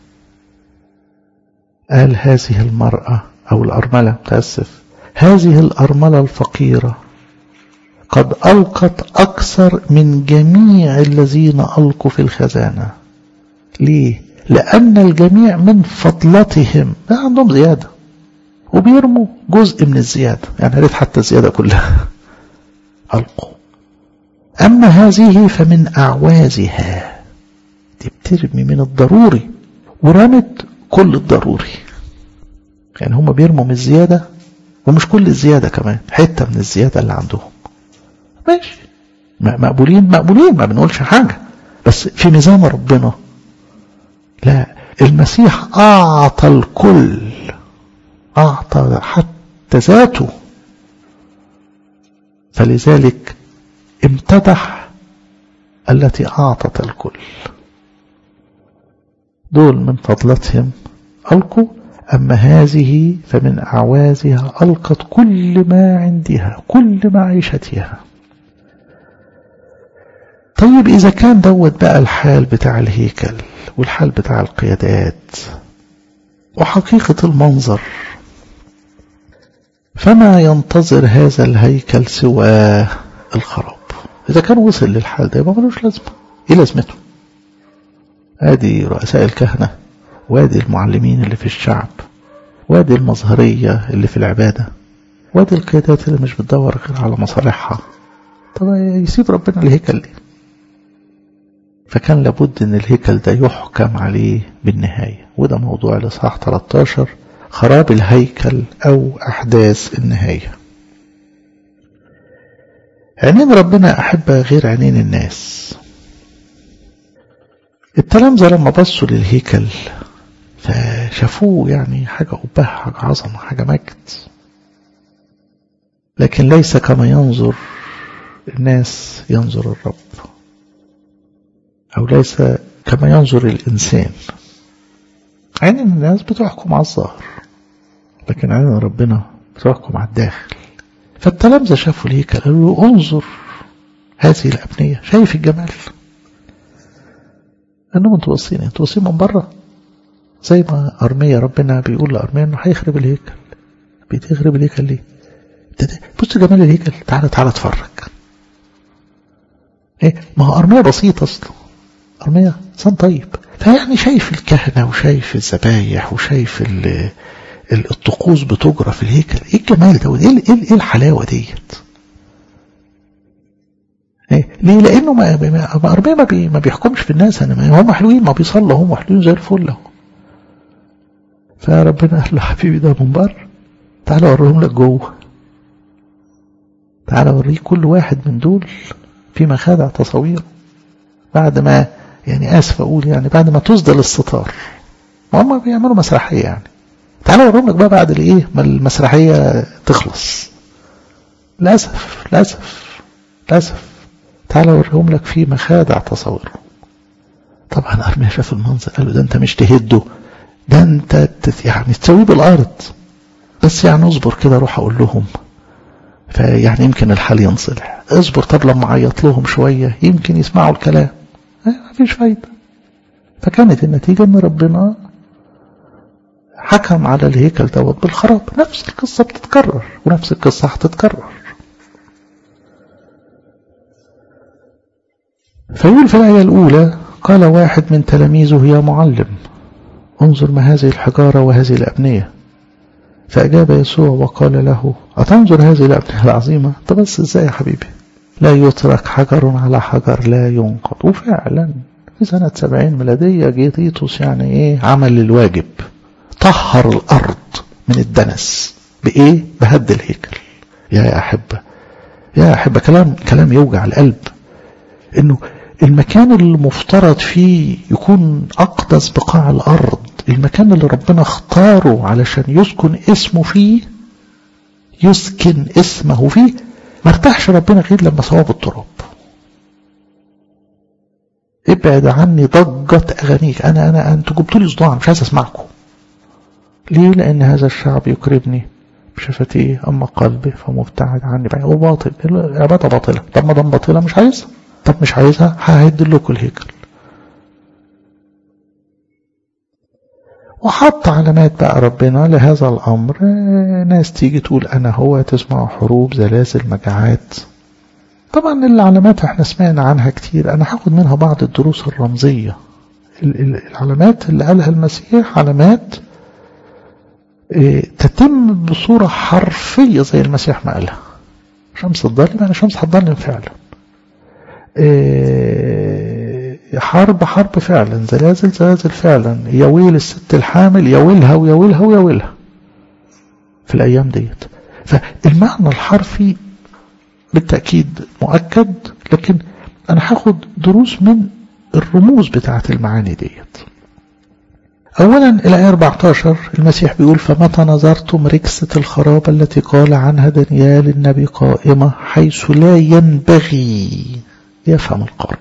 قال هذه المرأة أو الأرملة متأسف هذه الأرملة الفقيرة قد ألقت أكثر من جميع الذين ألقوا في الخزانة ليه؟ لأن الجميع من فضلتهم ده عندهم زيادة وبيرموا جزء من الزيادة يعني ريت حتى الزيادة كلها ألقوا أما هذه فمن أعوازها دي بترمي من الضروري ورمت كل الضروري يعني هم بيرموا من الزيادة ومش كل الزيادة كمان حتة من الزيادة اللي عندهم ماشي مقبولين مقبولين ما بنقولش حاجة بس في ميزان ربنا لا المسيح أعطى الكل أعطى حتى ذاته فلذلك امتدح التي أعطت الكل دول من فضلتهم ألقوا أما هذه فمن أعوازها ألقت كل ما عندها كل معيشتها طيب إذا كان دوت بقى الحال بتاع الهيكل والحال بتاع القيادات وحقيقة المنظر فما ينتظر هذا الهيكل سوى الخراب إذا كان وصل للحال ده يبقى ملوش لازمة إيه لازمته ادي رؤساء الكهنة وادي المعلمين اللي في الشعب وادي المظهرية اللي في العبادة وادي القيادات اللي مش بتدور غير على مصالحها طب يسيب ربنا الهيكل دي فكان لابد ان الهيكل ده يحكم عليه بالنهاية وده موضوع الإصحاح 13 خراب الهيكل أو أحداث النهاية عينين ربنا أحبة غير عينين الناس التلامذة لما بصوا للهيكل فشافوه يعني حاجة أبهة حاجة عظمة حاجة مجد لكن ليس كما ينظر الناس ينظر الرب أو ليس كما ينظر الإنسان عين الناس بتحكم على الظاهر لكن عين ربنا بتحكم على الداخل فالتلامذة شافوا الهيكل قالوا له انظر هذه الأبنية شايف الجمال انهم انتوا باصين انتوا باصين من بره زي ما أرمية ربنا بيقول لأرمية انه هيخرب الهيكل بيتخرب الهيكل ليه بص جمال الهيكل تعالى تعالى اتفرج ايه ما هو أرمية بسيط أصلا أرمية إنسان طيب فيعني شايف الكهنة وشايف الذبايح وشايف الطقوس بتجرى في الهيكل ايه الجمال ده ايه ايه الحلاوة ديت إيه؟ ليه لانه ما ما أرمية ما, بي ما بيحكمش في الناس انا ما هم حلوين ما بيصلوا هم حلوين زي الفل اهو فربنا قال له حبيبي ده من بره تعالى اوريهم لك جوه تعالى اوريك كل واحد من دول في مخادع تصوير بعد ما يعني اسف اقول يعني بعد ما تسدل الستار ما هم بيعملوا مسرحيه يعني تعالى اوريهم لك بقى بعد الايه ما المسرحيه تخلص للاسف للاسف للاسف تعالى اوريهم لك في مخادع تصور طبعا ارميا شاف المنظر قال له ده انت مش تهده ده انت يعني تسويه بالارض بس يعني اصبر كده روح اقول لهم فيعني يمكن الحال ينصلح اصبر طب لما اعيط لهم شويه يمكن يسمعوا الكلام ما فيش فايده فكانت النتيجه ان ربنا حكم على الهيكل دوت بالخراب نفس القصه بتتكرر ونفس القصه هتتكرر فيقول في الآية الأولى قال واحد من تلاميذه يا معلم انظر ما هذه الحجارة وهذه الأبنية فأجاب يسوع وقال له أتنظر هذه الأبنية العظيمة طب بس إزاي يا حبيبي لا يترك حجر على حجر لا ينقض وفعلا في سنة سبعين ميلادية جه تيتوس يعني إيه عمل الواجب طهر الأرض من الدنس بإيه بهد الهيكل يا أحبة يا أحبة كلام كلام يوجع القلب انه المكان اللي مفترض فيه يكون اقدس بقاع الارض المكان اللي ربنا اختاره علشان يسكن اسمه فيه يسكن اسمه فيه ما ارتاحش ربنا غير لما سواه بالتراب ابعد عني ضجة اغانيك انا انا انتوا جبتوا لي صداع مش عايز اسمعكم ليه لان هذا الشعب يقربني بشفتيه اما قلبي فمبتعد عني بعيد وباطل العباده باطله طب ما دام باطله مش عايزها طب مش عايزها ههد لكم الهيكل وحط علامات بقى ربنا لهذا الأمر ناس تيجي تقول أنا هو تسمع حروب زلازل مجاعات طبعا العلامات احنا سمعنا عنها كتير أنا هاخد منها بعض الدروس الرمزية العلامات اللي قالها المسيح علامات تتم بصورة حرفية زي المسيح ما قالها شمس الظلم يعني شمس هتظلم فعلا حرب حرب فعلا زلازل زلازل فعلا يا ويل الست الحامل يا ويلها ويا ويلها ويا ويلها في الأيام ديت فالمعنى الحرفي بالتأكيد مؤكد لكن أنا هاخد دروس من الرموز بتاعة المعاني ديت أولا الآية 14 المسيح بيقول فمتى نظرتم ركسة الخراب التي قال عنها دانيال النبي قائمة حيث لا ينبغي يفهم القارئ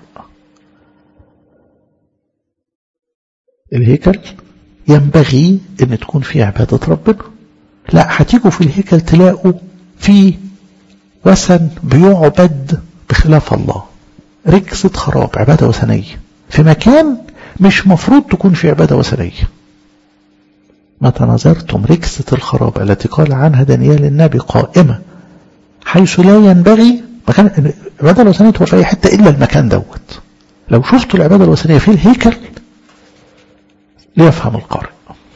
الهيكل ينبغي ان تكون فيه عبادة ربنا لا هتيجوا في الهيكل تلاقوا في وثن بيعبد بخلاف الله ركسة خراب عبادة وثنية في مكان مش مفروض تكون في عبادة وثنية متى نظرتم ركسة الخراب التي قال عنها دانيال النبي قائمة حيث لا ينبغي مكان العبادة الوثنية تبقى في أي حتة إلا المكان دوت لو شفتوا العبادة الوثنية في الهيكل ليفهم القارئ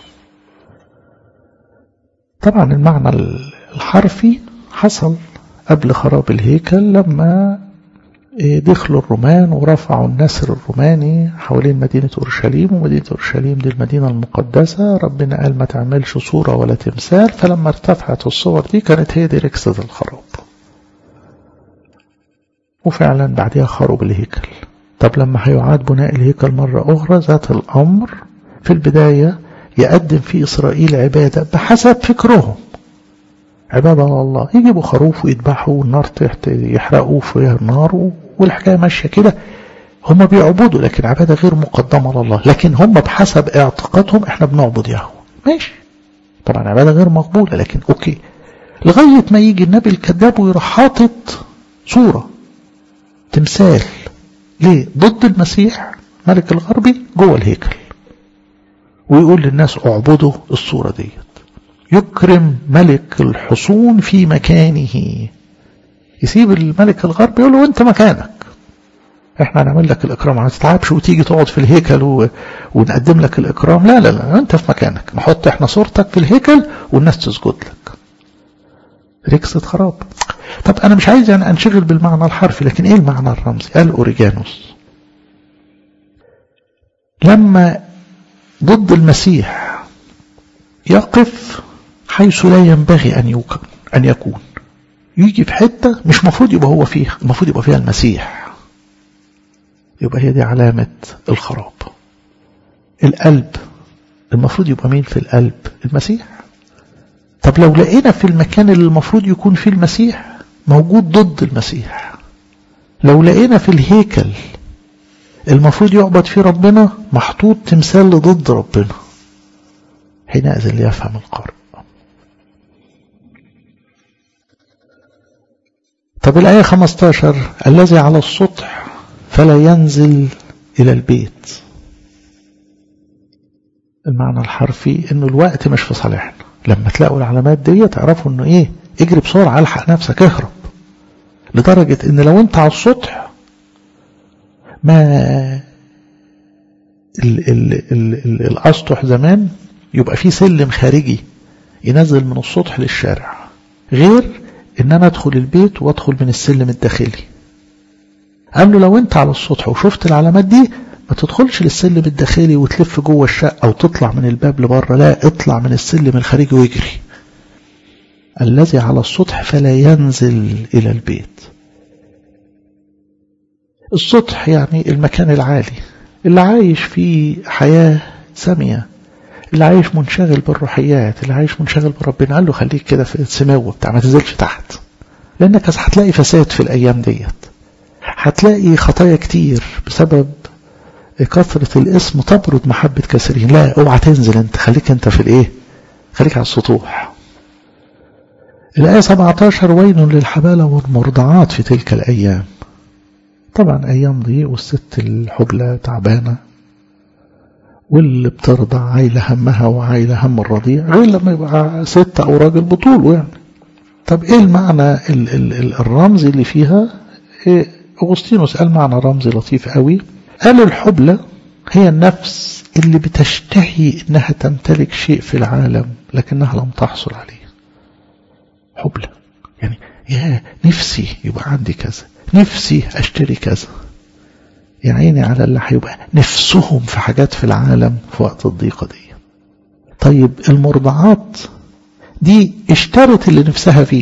طبعا المعنى الحرفي حصل قبل خراب الهيكل لما دخلوا الرومان ورفعوا النسر الروماني حوالين مدينة أورشليم ومدينة أورشليم دي المدينة المقدسة ربنا قال ما تعملش صورة ولا تمثال فلما ارتفعت الصور دي كانت هي دي ركسة الخراب وفعلا بعدها خرب الهيكل طب لما هيعاد بناء الهيكل مرة أخرى ذات الأمر في البداية يقدم في إسرائيل عبادة بحسب فكرهم عبادة على الله يجيبوا خروف ويذبحوا والنار تحت يحرقوا فيها النار والحكاية ماشية كده هم بيعبدوا لكن عبادة غير مقدمة لله لكن هم بحسب اعتقادهم احنا بنعبد يهوه ماشي طبعا عبادة غير مقبولة لكن اوكي لغاية ما يجي النبي الكذاب ويروح حاطط صورة تمثال ليه ضد المسيح ملك الغربي جوه الهيكل ويقول للناس اعبدوا الصورة ديت يكرم ملك الحصون في مكانه يسيب الملك الغربي يقول له انت مكانك احنا هنعمل لك الاكرام ما تتعبش وتيجي تقعد في الهيكل و... ونقدم لك الاكرام لا لا لا انت في مكانك نحط احنا صورتك في الهيكل والناس تسجد لك ركسة خراب طب انا مش عايز يعني انشغل بالمعنى الحرفي لكن ايه المعنى الرمزي قال اوريجانوس لما ضد المسيح يقف حيث لا ينبغي ان يكون ان يكون يجي في حته مش مفروض يبقى هو فيها المفروض يبقى فيها المسيح يبقى هي دي علامة الخراب القلب المفروض يبقى مين في القلب المسيح طب لو لقينا في المكان اللي المفروض يكون فيه المسيح موجود ضد المسيح لو لقينا في الهيكل المفروض يعبد فيه ربنا محطوط تمثال ضد ربنا حينئذ ليفهم القارئ طب الآية 15 الذي على السطح فلا ينزل إلى البيت المعنى الحرفي انه الوقت مش في صالحنا لما تلاقوا العلامات دي تعرفوا انه ايه اجري بسرعة الحق نفسك اهرب لدرجة ان لو انت على السطح ما ال ال ال ال الاسطح زمان يبقى في سلم خارجي ينزل من السطح للشارع غير ان انا ادخل البيت وادخل من السلم الداخلي قال له لو انت على السطح وشفت العلامات دي ما تدخلش للسلم الداخلي وتلف جوه الشقة وتطلع من الباب لبره لا اطلع من السلم الخارجي واجري الذي على السطح فلا ينزل إلى البيت السطح يعني المكان العالي اللي عايش فيه حياة سامية اللي عايش منشغل بالروحيات اللي عايش منشغل بربنا قال له خليك كده في السماوة بتاع ما تنزلش تحت لأنك هتلاقي فساد في الأيام ديت هتلاقي خطايا كتير بسبب كثرة الاسم تبرد محبة كثيرين لا اوعى تنزل انت خليك انت في الايه خليك على السطوح الآية 17 ويل للحبالة والمرضعات في تلك الأيام طبعا أيام ضيق والست الحبلى تعبانة واللي بترضع عايلة همها وعايلة هم الرضيع غير لما يبقى ست أو راجل بطوله يعني طب ايه المعنى ال ال ال الرمزي اللي فيها إيه أغسطينوس قال معنى رمزي لطيف قوي قال الحبلى هي النفس اللي بتشتهي انها تمتلك شيء في العالم لكنها لم تحصل عليه حبلى يعني يا نفسي يبقى عندي كذا نفسي اشتري كذا يا عيني على اللي هيبقى نفسهم في حاجات في العالم في وقت الضيقة دي طيب المرضعات دي اشترت اللي نفسها فيه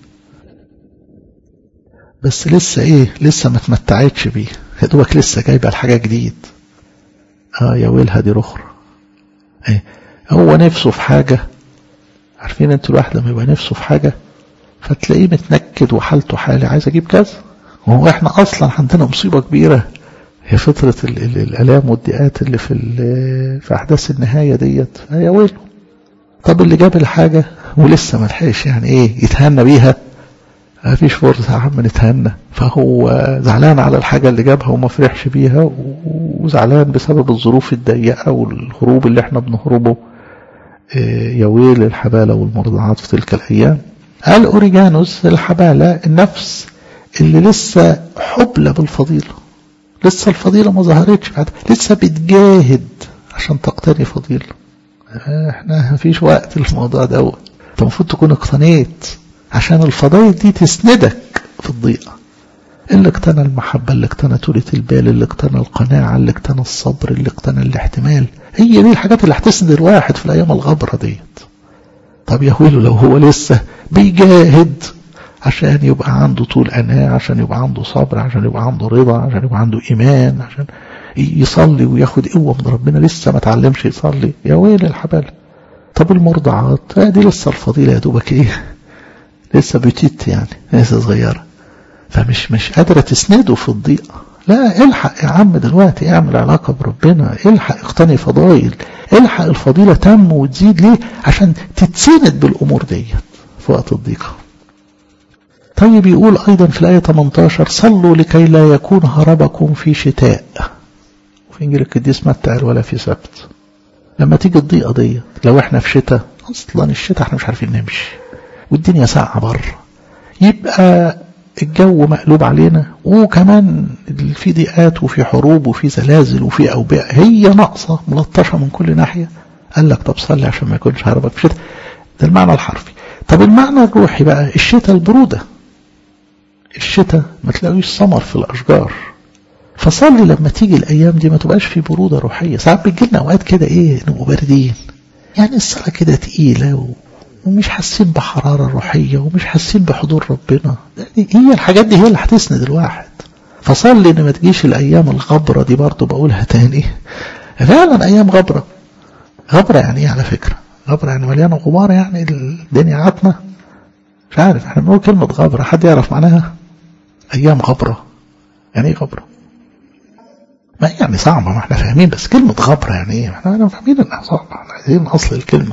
بس لسه ايه لسه ما تمتعتش بيه يا دوبك لسه جايبه الحاجه جديد اه يا ويلها دي رخرة ايه هو نفسه في حاجة عارفين انتوا الواحد لما يبقى نفسه في حاجة فتلاقيه متنكد وحالته حالة عايز اجيب كذا وهو احنا اصلا عندنا مصيبة كبيرة هي فترة ال ال الالام والضيقات اللي في في احداث النهاية ديت يا ويله طب اللي جاب الحاجة ولسه ملحقش يعني ايه يتهنى بيها ما فيش فرصة يا عم نتهنى فهو زعلان على الحاجة اللي جابها وما فرحش بيها وزعلان بسبب الظروف الضيقة والهروب اللي احنا بنهربه يا ويل الحبالة والمرضعات في تلك الأيام قال أوريجانوس الحبالة النفس اللي لسه حبلى بالفضيلة لسه الفضيلة ما ظهرتش بعد لسه بتجاهد عشان تقتني فضيلة احنا ما فيش وقت للموضوع دوت انت المفروض تكون اقتنيت عشان الفضائل دي تسندك في الضيقة اللي اقتنى المحبة اللي اقتنى طولة البال اللي اقتنى القناعة اللي اقتنى الصبر اللي اقتنى الاحتمال هي دي الحاجات اللي هتسند الواحد في الأيام الغبرة ديت طب يا ويله لو هو لسه بيجاهد عشان يبقى عنده طول أناة عشان يبقى عنده صبر عشان يبقى عنده رضا عشان يبقى عنده إيمان عشان يصلي وياخد قوة من ربنا لسه ما تعلمش يصلي يا ويل الحبالة طب المرضعات دي لسه الفضيلة يا دوبك ايه لسه بتيت يعني لسه صغيرة فمش مش قادرة تسنده في الضيقة لا الحق يا عم دلوقتي اعمل علاقة بربنا الحق اقتني فضايل الحق الفضيلة تم وتزيد ليه عشان تتسند بالأمور ديت في وقت الضيقة طيب يقول أيضا في الآية 18 صلوا لكي لا يكون هربكم في شتاء وفي إنجيل القديس متى ولا في سبت لما تيجي الضيقة دي لو احنا في شتاء أصلا الشتاء احنا مش عارفين نمشي والدنيا ساقعة بره يبقى الجو مقلوب علينا وكمان في ضيقات وفي حروب وفي زلازل وفي أوبئة هي ناقصة ملطشة من كل ناحية قال لك طب صلي عشان ما يكونش هربك في شتاء ده المعنى الحرفي طب المعنى الروحي بقى الشتاء البرودة الشتاء ما تلاقيش ثمر في الأشجار فصلي لما تيجي الأيام دي ما تبقاش في برودة روحية ساعات بتجي لنا أوقات كده إيه نبقوا باردين يعني الصلاة كده تقيلة و... ومش حاسين بحرارة روحية ومش حاسين بحضور ربنا يعني هي الحاجات دي هي اللي هتسند الواحد فصلي ان ما تجيش الايام الغبرة دي برضو بقولها تاني فعلا ايام غبرة غبرة يعني ايه على فكرة غبرة يعني مليانة غبار يعني الدنيا عتمة مش عارف احنا بنقول كلمة غبرة حد يعرف معناها ايام غبرة يعني ايه غبرة ما يعني صعبة ما احنا فاهمين بس كلمة غبرة يعني ايه احنا فاهمين انها صعبة احنا عايزين اصل الكلمة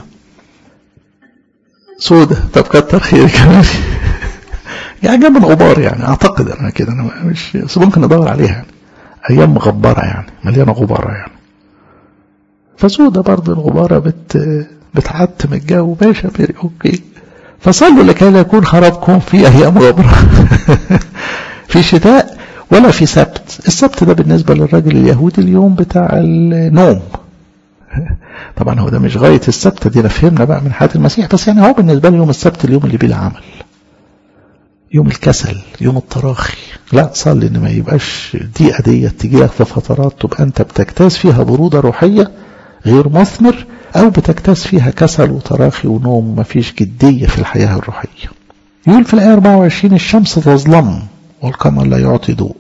سودة طب كتر خيرك كمان يعني جنب الغبار يعني اعتقد انا كده انا مش بس ممكن ندور عليها يعني ايام مغبرة يعني مليانة غبارة يعني فسودة برضه الغبارة بت بتعتم الجو باشا بيري اوكي فصلوا لكي لا يكون خرابكم في ايام غبرة في شتاء ولا في سبت السبت ده بالنسبة للراجل اليهودي اليوم بتاع النوم طبعا هو ده مش غاية السبت دي فهمنا بقى من حياة المسيح بس يعني هو بالنسبة لي يوم السبت اليوم اللي بلا عمل يوم الكسل يوم التراخي لا صلي ان ما يبقاش الدقيقة دي تجي لك في فترات تبقى انت بتجتاز فيها برودة روحية غير مثمر او بتجتاز فيها كسل وتراخي ونوم مفيش جدية في الحياة الروحية يقول في الآية 24 الشمس تظلم والقمر لا يعطي ضوء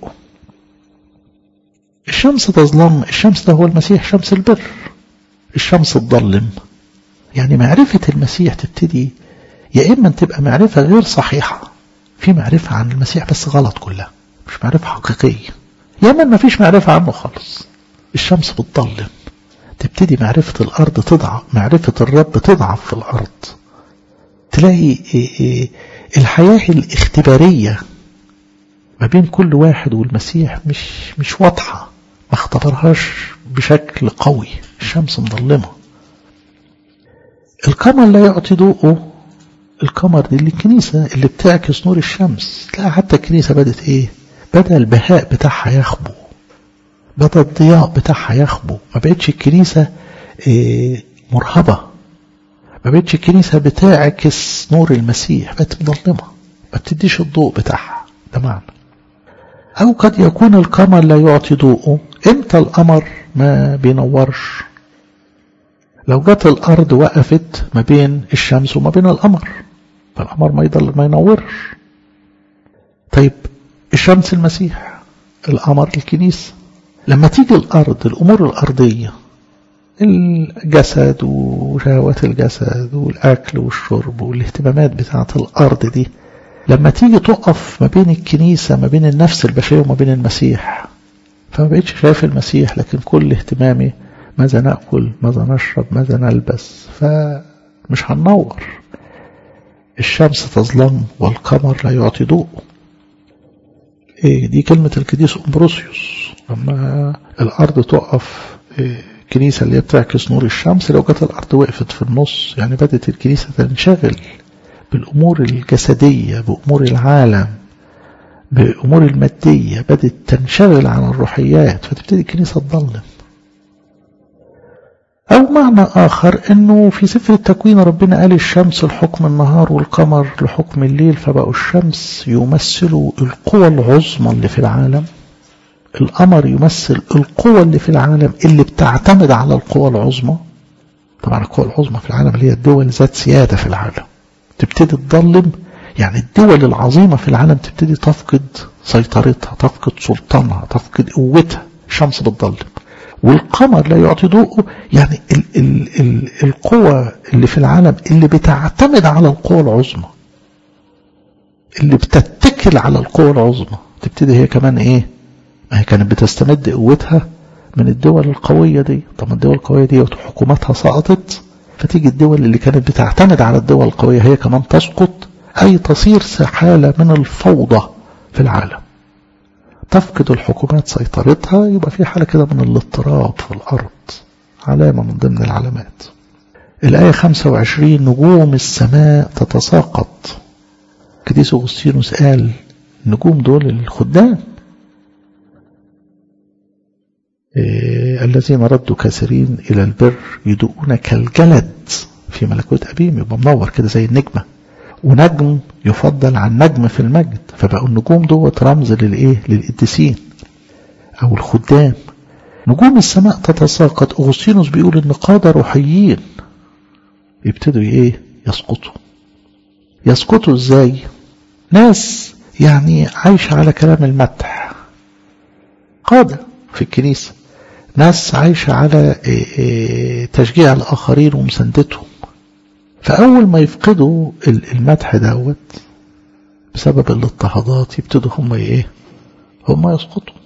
الشمس تظلم الشمس ده هو المسيح شمس البر الشمس تضلم يعني معرفة المسيح تبتدي يا إما تبقى معرفة غير صحيحة في معرفة عن المسيح بس غلط كلها مش معرفة حقيقية يا إما ما فيش معرفة عنه خالص الشمس بتضلم تبتدي معرفة الأرض تضعف معرفة الرب تضعف في الأرض تلاقي الحياة الاختبارية ما بين كل واحد والمسيح مش مش واضحة ما اختبرهاش بشكل قوي الشمس مظلمة القمر لا يعطي ضوءه القمر دي اللي الكنيسة اللي بتعكس نور الشمس تلاقي حتى الكنيسة بدت ايه بدأ البهاء بتاعها يخبو بدأ الضياء بتاعها يخبو ما بقتش الكنيسة إيه مرهبة ما بقتش الكنيسة بتعكس نور المسيح بقت مظلمة ما بتديش الضوء بتاعها ده معنى أو قد يكون القمر لا يعطي ضوءه امتى القمر ما بينورش لو جت الأرض وقفت ما بين الشمس وما بين القمر فالقمر ما يضل ما ينورش طيب الشمس المسيح القمر الكنيسة لما تيجي الأرض الأمور الأرضية الجسد وشهوات الجسد والأكل والشرب والاهتمامات بتاعة الأرض دي لما تيجي تقف ما بين الكنيسة ما بين النفس البشرية وما بين المسيح فما بقتش شايف المسيح لكن كل اهتمامي ماذا نأكل ماذا نشرب ماذا نلبس فمش هننور الشمس تظلم والقمر لا يعطي ضوء إيه دي كلمة القديس أمبروسيوس لما الأرض تقف إيه الكنيسة اللي هي بتعكس نور الشمس لو جت الأرض وقفت في النص يعني بدأت الكنيسة تنشغل بالأمور الجسدية بأمور العالم بأمور المادية بدأت تنشغل عن الروحيات فتبتدي الكنيسة تظلم أو معنى آخر أنه في سفر التكوين ربنا قال الشمس لحكم النهار والقمر لحكم الليل فبقوا الشمس يمثلوا القوى العظمى اللي في العالم القمر يمثل القوى اللي في العالم اللي بتعتمد على القوى العظمى طبعا القوى العظمى في العالم اللي هي الدول ذات سيادة في العالم تبتدي تظلم يعني الدول العظيمة في العالم تبتدي تفقد سيطرتها تفقد سلطانها تفقد قوتها الشمس بتظلم والقمر لا يعطي ضوءه يعني ال ال ال القوى اللي في العالم اللي بتعتمد على القوى العظمى اللي بتتكل على القوى العظمى تبتدي هي كمان ايه ما هي كانت بتستمد قوتها من الدول القوية دي طب الدول القوية دي حكوماتها سقطت فتيجي الدول اللي كانت بتعتمد على الدول القوية هي كمان تسقط أي تصير حالة من الفوضى في العالم تفقد الحكومات سيطرتها يبقى في حالة كده من الاضطراب في الأرض علامة من ضمن العلامات الآية 25 نجوم السماء تتساقط قديس أغسطينوس قال النجوم دول الخدام إيه الذين ردوا كثيرين إلى البر يدؤون كالجلد في ملكوت أبيهم يبقى منور كده زي النجمة ونجم يفضل عن نجم في المجد فبقوا النجوم دوت رمز للإيه للقديسين أو الخدام نجوم السماء تتساقط أغسطينوس بيقول إن قادة روحيين يبتدوا إيه يسقطوا يسقطوا إزاي ناس يعني عايشة على كلام المدح قادة في الكنيسة ناس عايشة على تشجيع الآخرين ومساندتهم فأول ما يفقدوا المدح دوت بسبب الاضطهادات يبتدوا هم ايه هم يسقطوا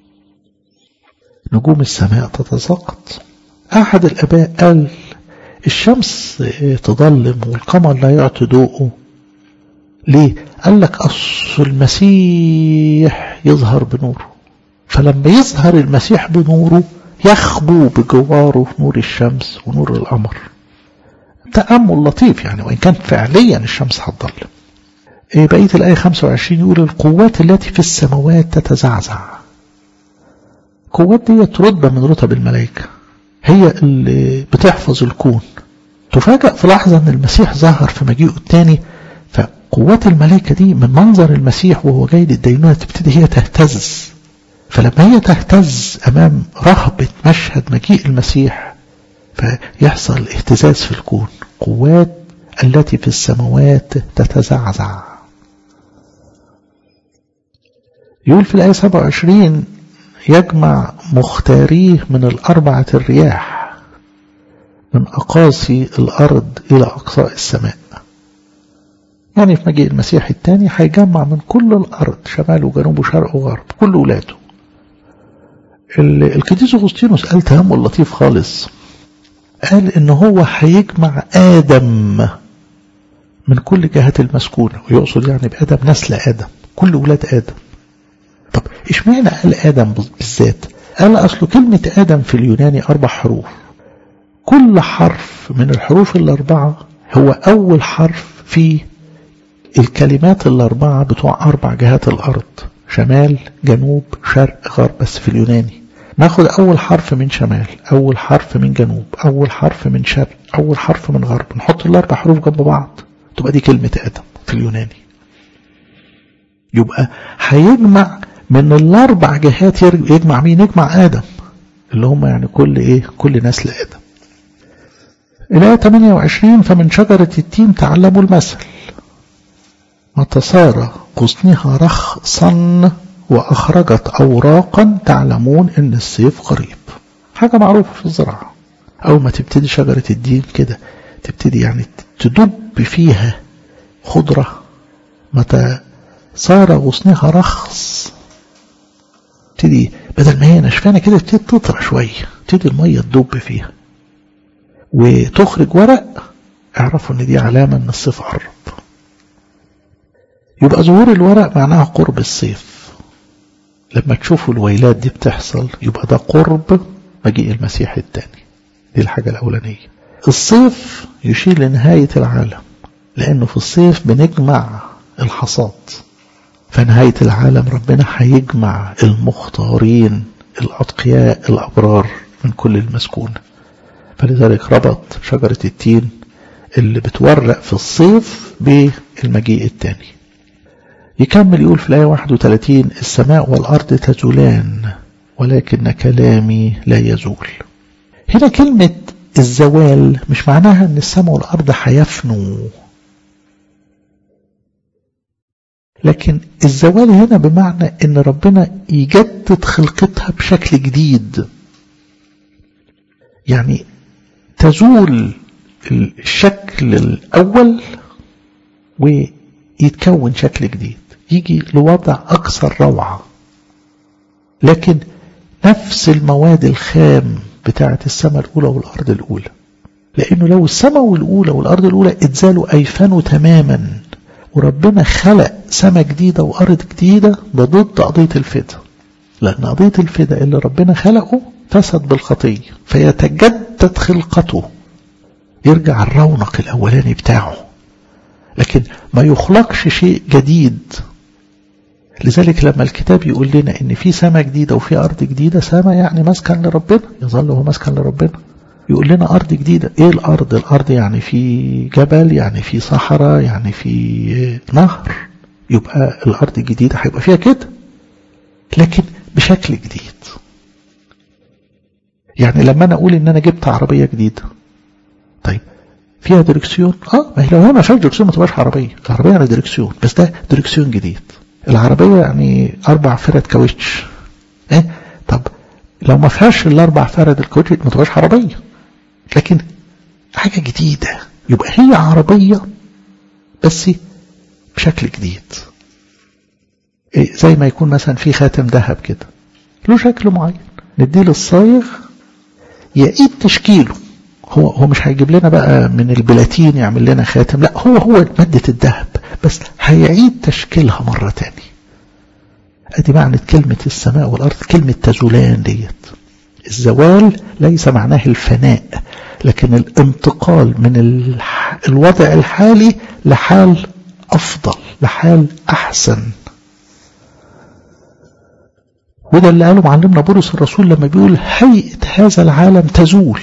نجوم السماء تتساقط أحد الآباء قال الشمس تظلم والقمر لا يعطي ضوءه ليه؟ قال لك أصل المسيح يظهر بنوره فلما يظهر المسيح بنوره يخبو بجواره نور الشمس ونور القمر تأمل لطيف يعني وإن كان فعليا الشمس هتضلم إيه بقية الآية 25 يقول القوات التي في السماوات تتزعزع القوات دي رتبة من رتب الملائكة هي اللي بتحفظ الكون تفاجأ في لحظة أن المسيح ظهر في مجيئه الثاني فقوات الملائكة دي من منظر المسيح وهو جاي للدينونة تبتدي هي تهتز فلما هي تهتز أمام رهبة مشهد مجيء المسيح فيحصل اهتزاز في الكون قوات التي في السماوات تتزعزع يقول في الآية 27 يجمع مختاريه من الأربعة الرياح من أقاصي الأرض إلى أقصاء السماء يعني في مجيء المسيح الثاني هيجمع من كل الأرض شمال وجنوب وشرق وغرب كل ولاده القديس أغسطينوس قال تأمل لطيف خالص قال إن هو هيجمع آدم من كل جهات المسكونة ويقصد يعني بآدم نسل آدم كل ولاد آدم طب اشمعنى قال آدم بالذات قال أصل كلمة آدم في اليوناني أربع حروف كل حرف من الحروف الأربعة هو أول حرف في الكلمات الأربعة بتوع أربع جهات الأرض شمال جنوب شرق غرب بس في اليوناني ناخد أول حرف من شمال أول حرف من جنوب أول حرف من شرق أول حرف من غرب نحط الأربع حروف جنب بعض تبقى دي كلمة آدم في اليوناني يبقى هيجمع من الأربع جهات يجمع مين يجمع آدم اللي هم يعني كل إيه كل نسل آدم الآية 28 فمن شجرة التين تعلموا المثل متى صار غصنها رخصا وأخرجت أوراقا تعلمون إن الصيف قريب حاجة معروفة في الزراعة أول ما تبتدي شجرة الدين كده تبتدي يعني تدب فيها خضرة متى صار غصنها رخص تبتدي بدل ما هي نشفانة كده تبتدي تطرى شوية تبتدي المية تدب فيها وتخرج ورق اعرفوا ان دي علامة ان الصيف قرب يبقى ظهور الورق معناها قرب الصيف لما تشوفوا الويلات دي بتحصل يبقى ده قرب مجيء المسيح الثاني دي الحاجة الأولانية الصيف يشير لنهاية العالم لأنه في الصيف بنجمع الحصاد فنهاية العالم ربنا هيجمع المختارين الأتقياء الأبرار من كل المسكون فلذلك ربط شجرة التين اللي بتورق في الصيف بالمجيء الثاني يكمل يقول في الآية 31 السماء والأرض تزولان ولكن كلامي لا يزول هنا كلمة الزوال مش معناها ان السماء والأرض هيفنوا لكن الزوال هنا بمعنى ان ربنا يجدد خلقتها بشكل جديد يعني تزول الشكل الأول ويتكون شكل جديد يجي لوضع أكثر روعة لكن نفس المواد الخام بتاعة السماء الأولى والأرض الأولى لأنه لو السماء الأولى والأرض الأولى اتزالوا أيفانوا تماما وربنا خلق سماء جديدة وأرض جديدة ده ضد قضية الفدا لأن قضية الفدا اللي ربنا خلقه فسد بالخطية فيتجدد خلقته يرجع الرونق الأولاني بتاعه لكن ما يخلقش شيء جديد لذلك لما الكتاب يقول لنا ان في سماء جديدة وفي ارض جديدة سماء يعني مسكن لربنا يظل هو مسكن لربنا يقول لنا ارض جديدة ايه الارض الارض يعني في جبل يعني في صحراء يعني في نهر يبقى الارض الجديدة هيبقى فيها كده لكن بشكل جديد يعني لما انا اقول ان انا جبت عربية جديدة طيب فيها دركسيون اه ما هي لو هي ما فيهاش دركسيون ما تبقاش عربية العربية يعني دركسيون بس ده دركسيون جديد العربية يعني أربع فرد كاوتش إيه؟ طب لو ما فيهاش الأربع فرد الكاوتش ما تبقاش عربية لكن حاجة جديدة يبقى هي عربية بس بشكل جديد إيه زي ما يكون مثلا في خاتم ذهب كده له شكل معين نديه للصايغ يعيد تشكيله هو هو مش هيجيب لنا بقى من البلاتين يعمل لنا خاتم لا هو هو مادة الذهب بس هيعيد تشكيلها مرة تاني ادي معنى كلمة السماء والارض كلمة تزولان ديت الزوال ليس معناه الفناء لكن الانتقال من الح... الوضع الحالي لحال افضل لحال احسن وده اللي قاله معلمنا بولس الرسول لما بيقول هيئة هذا العالم تزول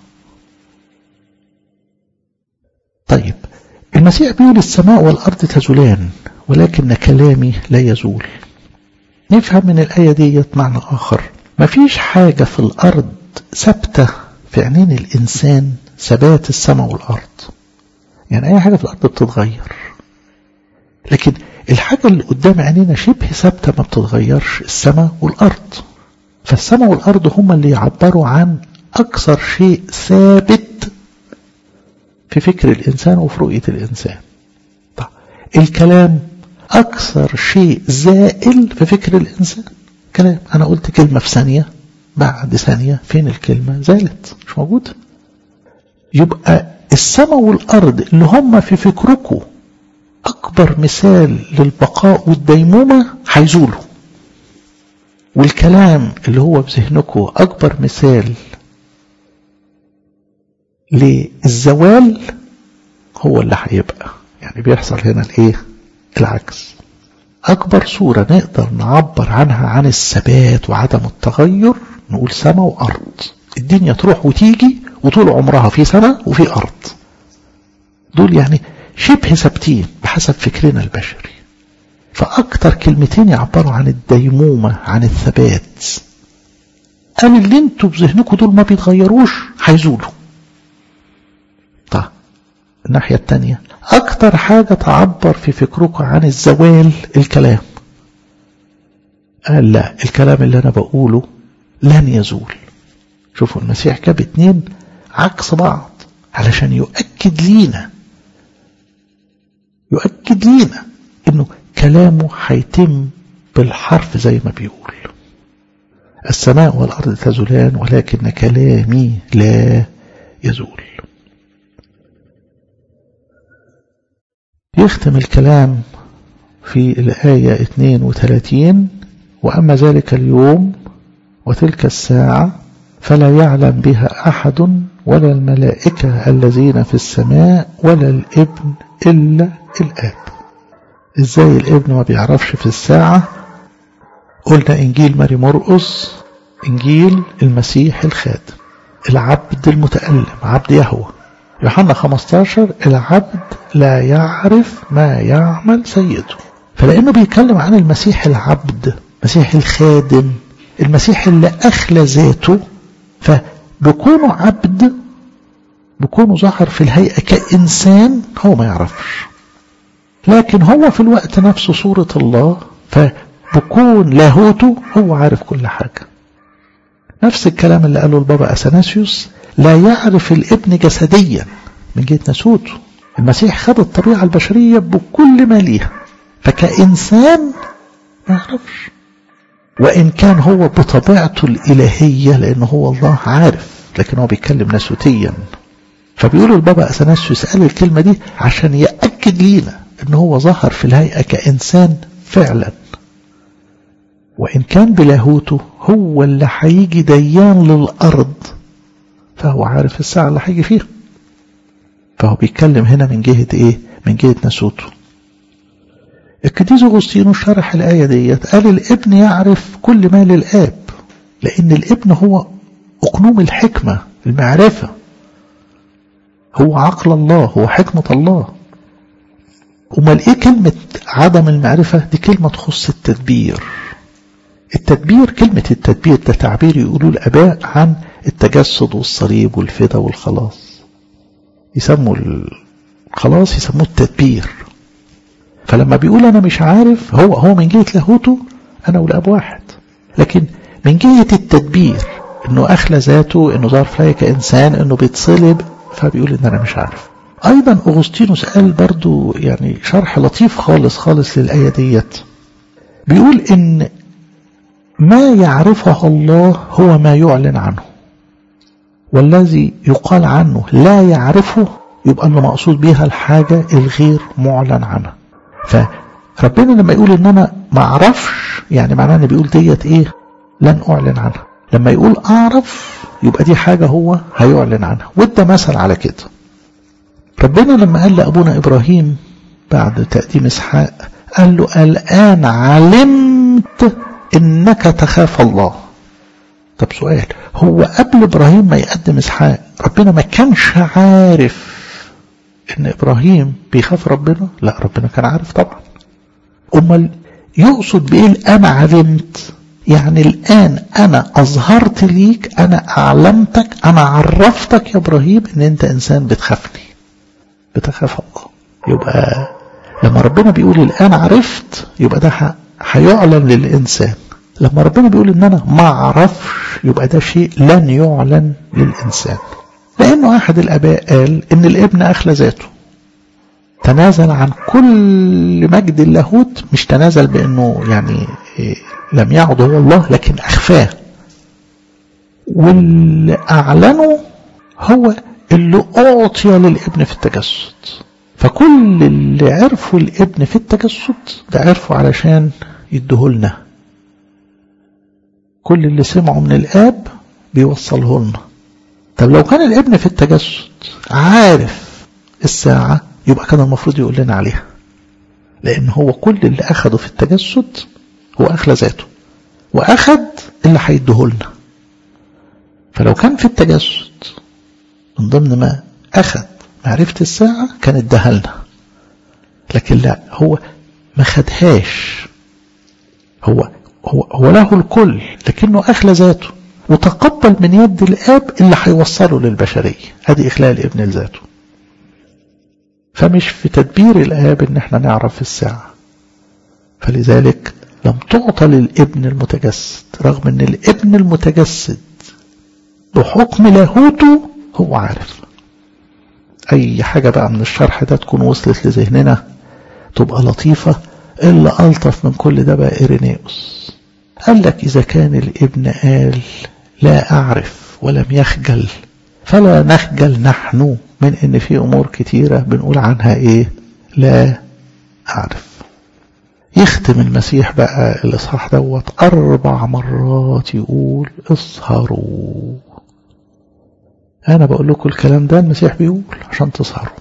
طيب المسيح بيقول السماء والأرض تزولان ولكن كلامي لا يزول نفهم من الآية دي معنى آخر مفيش حاجة في الأرض ثابتة في عينين الإنسان ثبات السماء والأرض يعني أي حاجة في الأرض بتتغير لكن الحاجة اللي قدام عينينا شبه ثابتة ما بتتغيرش السماء والأرض فالسماء والأرض هما اللي يعبروا عن أكثر شيء ثابت في فكر الإنسان وفي رؤية الإنسان طيب الكلام أكثر شيء زائل في فكر الإنسان كلام أنا قلت كلمة في ثانية بعد ثانية فين الكلمة زالت مش موجودة يبقى السماء والأرض اللي هم في فكركم أكبر مثال للبقاء والديمومة هيزولوا والكلام اللي هو في ذهنكم أكبر مثال للزوال هو اللي هيبقى يعني بيحصل هنا الايه العكس اكبر صورة نقدر نعبر عنها عن الثبات وعدم التغير نقول سماء وارض الدنيا تروح وتيجي وطول عمرها في سماء وفي ارض دول يعني شبه ثابتين بحسب فكرنا البشري فاكتر كلمتين يعبروا عن الديمومة عن الثبات قال اللي انتوا بذهنكم دول ما بيتغيروش هيزولوا طيب الناحية التانية أكتر حاجة تعبر في فكركم عن الزوال الكلام قال لا الكلام اللي أنا بقوله لن يزول شوفوا المسيح جاب اتنين عكس بعض علشان يؤكد لينا يؤكد لينا انه كلامه هيتم بالحرف زي ما بيقول السماء والأرض تزولان ولكن كلامي لا يزول يختم الكلام في الآية 32 وأما ذلك اليوم وتلك الساعة فلا يعلم بها أحد ولا الملائكة الذين في السماء ولا الابن إلا الآب إزاي الابن ما بيعرفش في الساعة قلنا إنجيل ماري مرقس إنجيل المسيح الخادم العبد المتألم عبد يهوه يوحنا 15 العبد لا يعرف ما يعمل سيده فلأنه بيتكلم عن المسيح العبد مسيح الخادم المسيح اللي أخلى ذاته فبكونه عبد بكونه ظهر في الهيئة كإنسان هو ما يعرفش لكن هو في الوقت نفسه صورة الله فبكون لاهوته هو عارف كل حاجة نفس الكلام اللي قاله البابا أثناسيوس لا يعرف الابن جسديا من جهة نسوته المسيح خد الطبيعة البشرية بكل ما ليها فكإنسان ما يعرفش وإن كان هو بطبيعته الإلهية لأنه هو الله عارف لكن هو بيتكلم نسوتيا فبيقولوا البابا أثناسيوس قال الكلمة دي عشان يأكد لينا ان هو ظهر في الهيئة كإنسان فعلا وإن كان بلاهوته هو اللي هيجي ديان للأرض فهو عارف الساعة اللي هيجي فيها فهو بيتكلم هنا من جهة إيه؟ من جهة ناسوته القديس أغسطينوس شرح الآية ديت قال الابن يعرف كل ما للآب لأن الابن هو أقنوم الحكمة المعرفة هو عقل الله هو حكمة الله امال ايه كلمة عدم المعرفة دي كلمة تخص التدبير التدبير كلمة التدبير ده تعبير يقولوا الآباء عن التجسد والصليب والفدا والخلاص يسموا الخلاص يسموه التدبير فلما بيقول أنا مش عارف هو هو من جهة لاهوته أنا والأب واحد لكن من جهة التدبير إنه أخلى ذاته إنه ظهر فيا كإنسان إنه بيتصلب فبيقول إن أنا مش عارف أيضا أغسطينوس قال برضو يعني شرح لطيف خالص خالص للآية ديت بيقول إن ما يعرفه الله هو ما يعلن عنه والذي يقال عنه لا يعرفه يبقى أنه مقصود بها الحاجة الغير معلن عنها فربنا لما يقول إن أنا ما أعرفش يعني معناه إن بيقول ديت إيه لن أعلن عنها لما يقول أعرف يبقى دي حاجة هو هيعلن عنها وده مثل على كده ربنا لما قال لأبونا إبراهيم بعد تقديم إسحاق قال له الآن علمت إنك تخاف الله طب سؤال هو قبل إبراهيم ما يقدم إسحاق ربنا ما كانش عارف إن إبراهيم بيخاف ربنا لا ربنا كان عارف طبعا أمال يقصد بإيه الآن علمت يعني الآن أنا أظهرت ليك أنا أعلمتك أنا عرفتك يا إبراهيم إن أنت إنسان بتخافني بتخاف الله يبقى لما ربنا بيقول الآن عرفت يبقى ده هيعلن للإنسان لما ربنا بيقول إن أنا ما أعرفش يبقى ده شيء لن يعلن للإنسان لأنه أحد الآباء قال إن الابن أخلى ذاته تنازل عن كل مجد اللاهوت مش تنازل بأنه يعني لم يعد هو الله لكن أخفاه واللي أعلنه هو اللي أعطي للابن في التجسد فكل اللي عرفوا الابن في التجسد ده عرفوا علشان يدهولنا كل اللي سمعوا من الآب بيوصله لنا طب لو كان الابن في التجسد عارف الساعة يبقى كان المفروض يقول لنا عليها لأن هو كل اللي أخده في التجسد هو أخلى ذاته وأخد اللي هيديهولنا فلو كان في التجسد من ضمن ما أخذ معرفة الساعة كان اداها لنا لكن لا هو ما خدهاش هو هو هو له الكل لكنه أخلى ذاته وتقبل من يد الآب اللي هيوصله للبشرية ادي إخلاء الابن لذاته فمش في تدبير الآب إن احنا نعرف الساعة فلذلك لم تعطى للابن المتجسد رغم ان الابن المتجسد بحكم لاهوته هو عارف اي حاجة بقى من الشرح ده تكون وصلت لذهننا تبقى لطيفة الا الطف من كل ده بقى إيرينيوس قال لك اذا كان الابن قال لا اعرف ولم يخجل فلا نخجل نحن من ان في امور كتيرة بنقول عنها ايه لا اعرف يختم المسيح بقى الإصحاح دوت أربع مرات يقول اسهروا أنا بقول لكم الكلام ده المسيح بيقول عشان تسهروا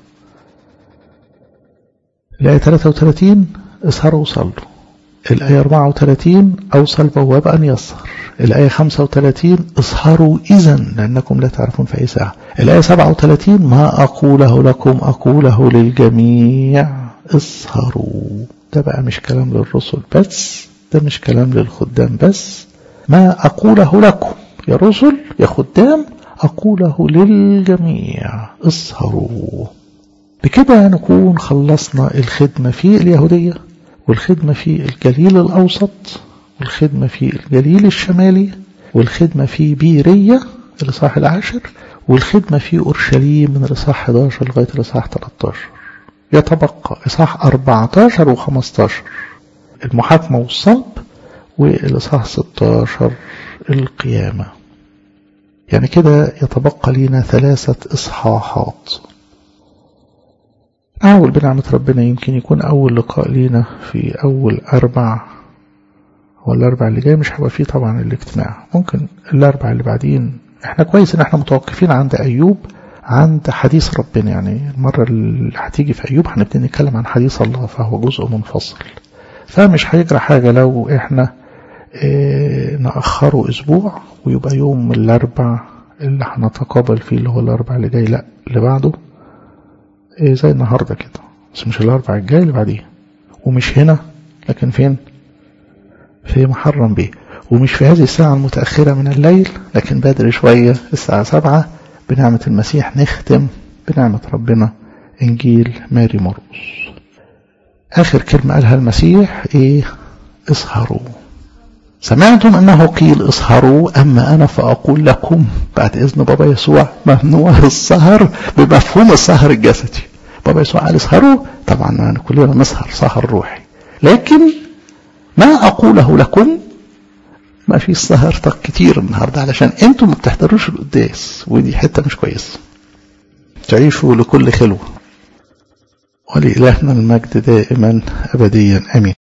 الآية 33 اسهروا وصلوا الآية 34 أوصى البواب أن يسهر الآية 35 اسهروا إذا لأنكم لا تعرفون في أي ساعة الآية 37 ما أقوله لكم أقوله للجميع اسهروا ده بقى مش كلام للرسل بس ده مش كلام للخدام بس ما أقوله لكم يا رسل يا خدام أقوله للجميع اسهروا بكده نكون خلصنا الخدمة في اليهودية والخدمة في الجليل الأوسط والخدمة في الجليل الشمالي والخدمة في بيرية الإصحاح العاشر والخدمة في أورشليم من الإصحاح 11 لغاية الإصحاح 13 يتبقى إصحاح 14 و15 المحاكمة والصلب والإصحاح 16 القيامة يعني كده يتبقى لنا ثلاثة إصحاحات أول بنعمة ربنا يمكن يكون أول لقاء لينا في أول أربع والأربع اللي جاي مش هيبقى فيه طبعا الاجتماع ممكن الأربع اللي بعدين احنا كويس ان احنا متوقفين عند أيوب عند حديث ربنا يعني المرة اللي هتيجي في أيوب هنبتدي نتكلم عن حديث الله فهو جزء منفصل فمش هيجرى حاجة لو احنا اه نأخره أسبوع ويبقى يوم الأربع اللي هنتقابل فيه اللي هو الأربع اللي جاي لا اللي بعده اه زي النهاردة كده بس مش الأربع الجاي اللي بعديه ومش هنا لكن فين في محرم به ومش في هذه الساعة المتأخرة من الليل لكن بدري شوية الساعة سبعة بنعمة المسيح نختم بنعمة ربنا إنجيل ماري مرقس آخر كلمة قالها المسيح إيه اسهروا سمعتم أنه قيل اسهروا أما أنا فأقول لكم بعد إذن بابا يسوع ممنوع السهر بمفهوم السهر الجسدي بابا يسوع قال اسهروا طبعا كلنا نسهر سهر روحي لكن ما أقوله لكم ما في سهر كتير النهاردة علشان انتم ما بتحضروش القداس ودي حتة مش كويسة تعيشوا لكل خلوة ولإلهنا المجد دائما أبديا أمين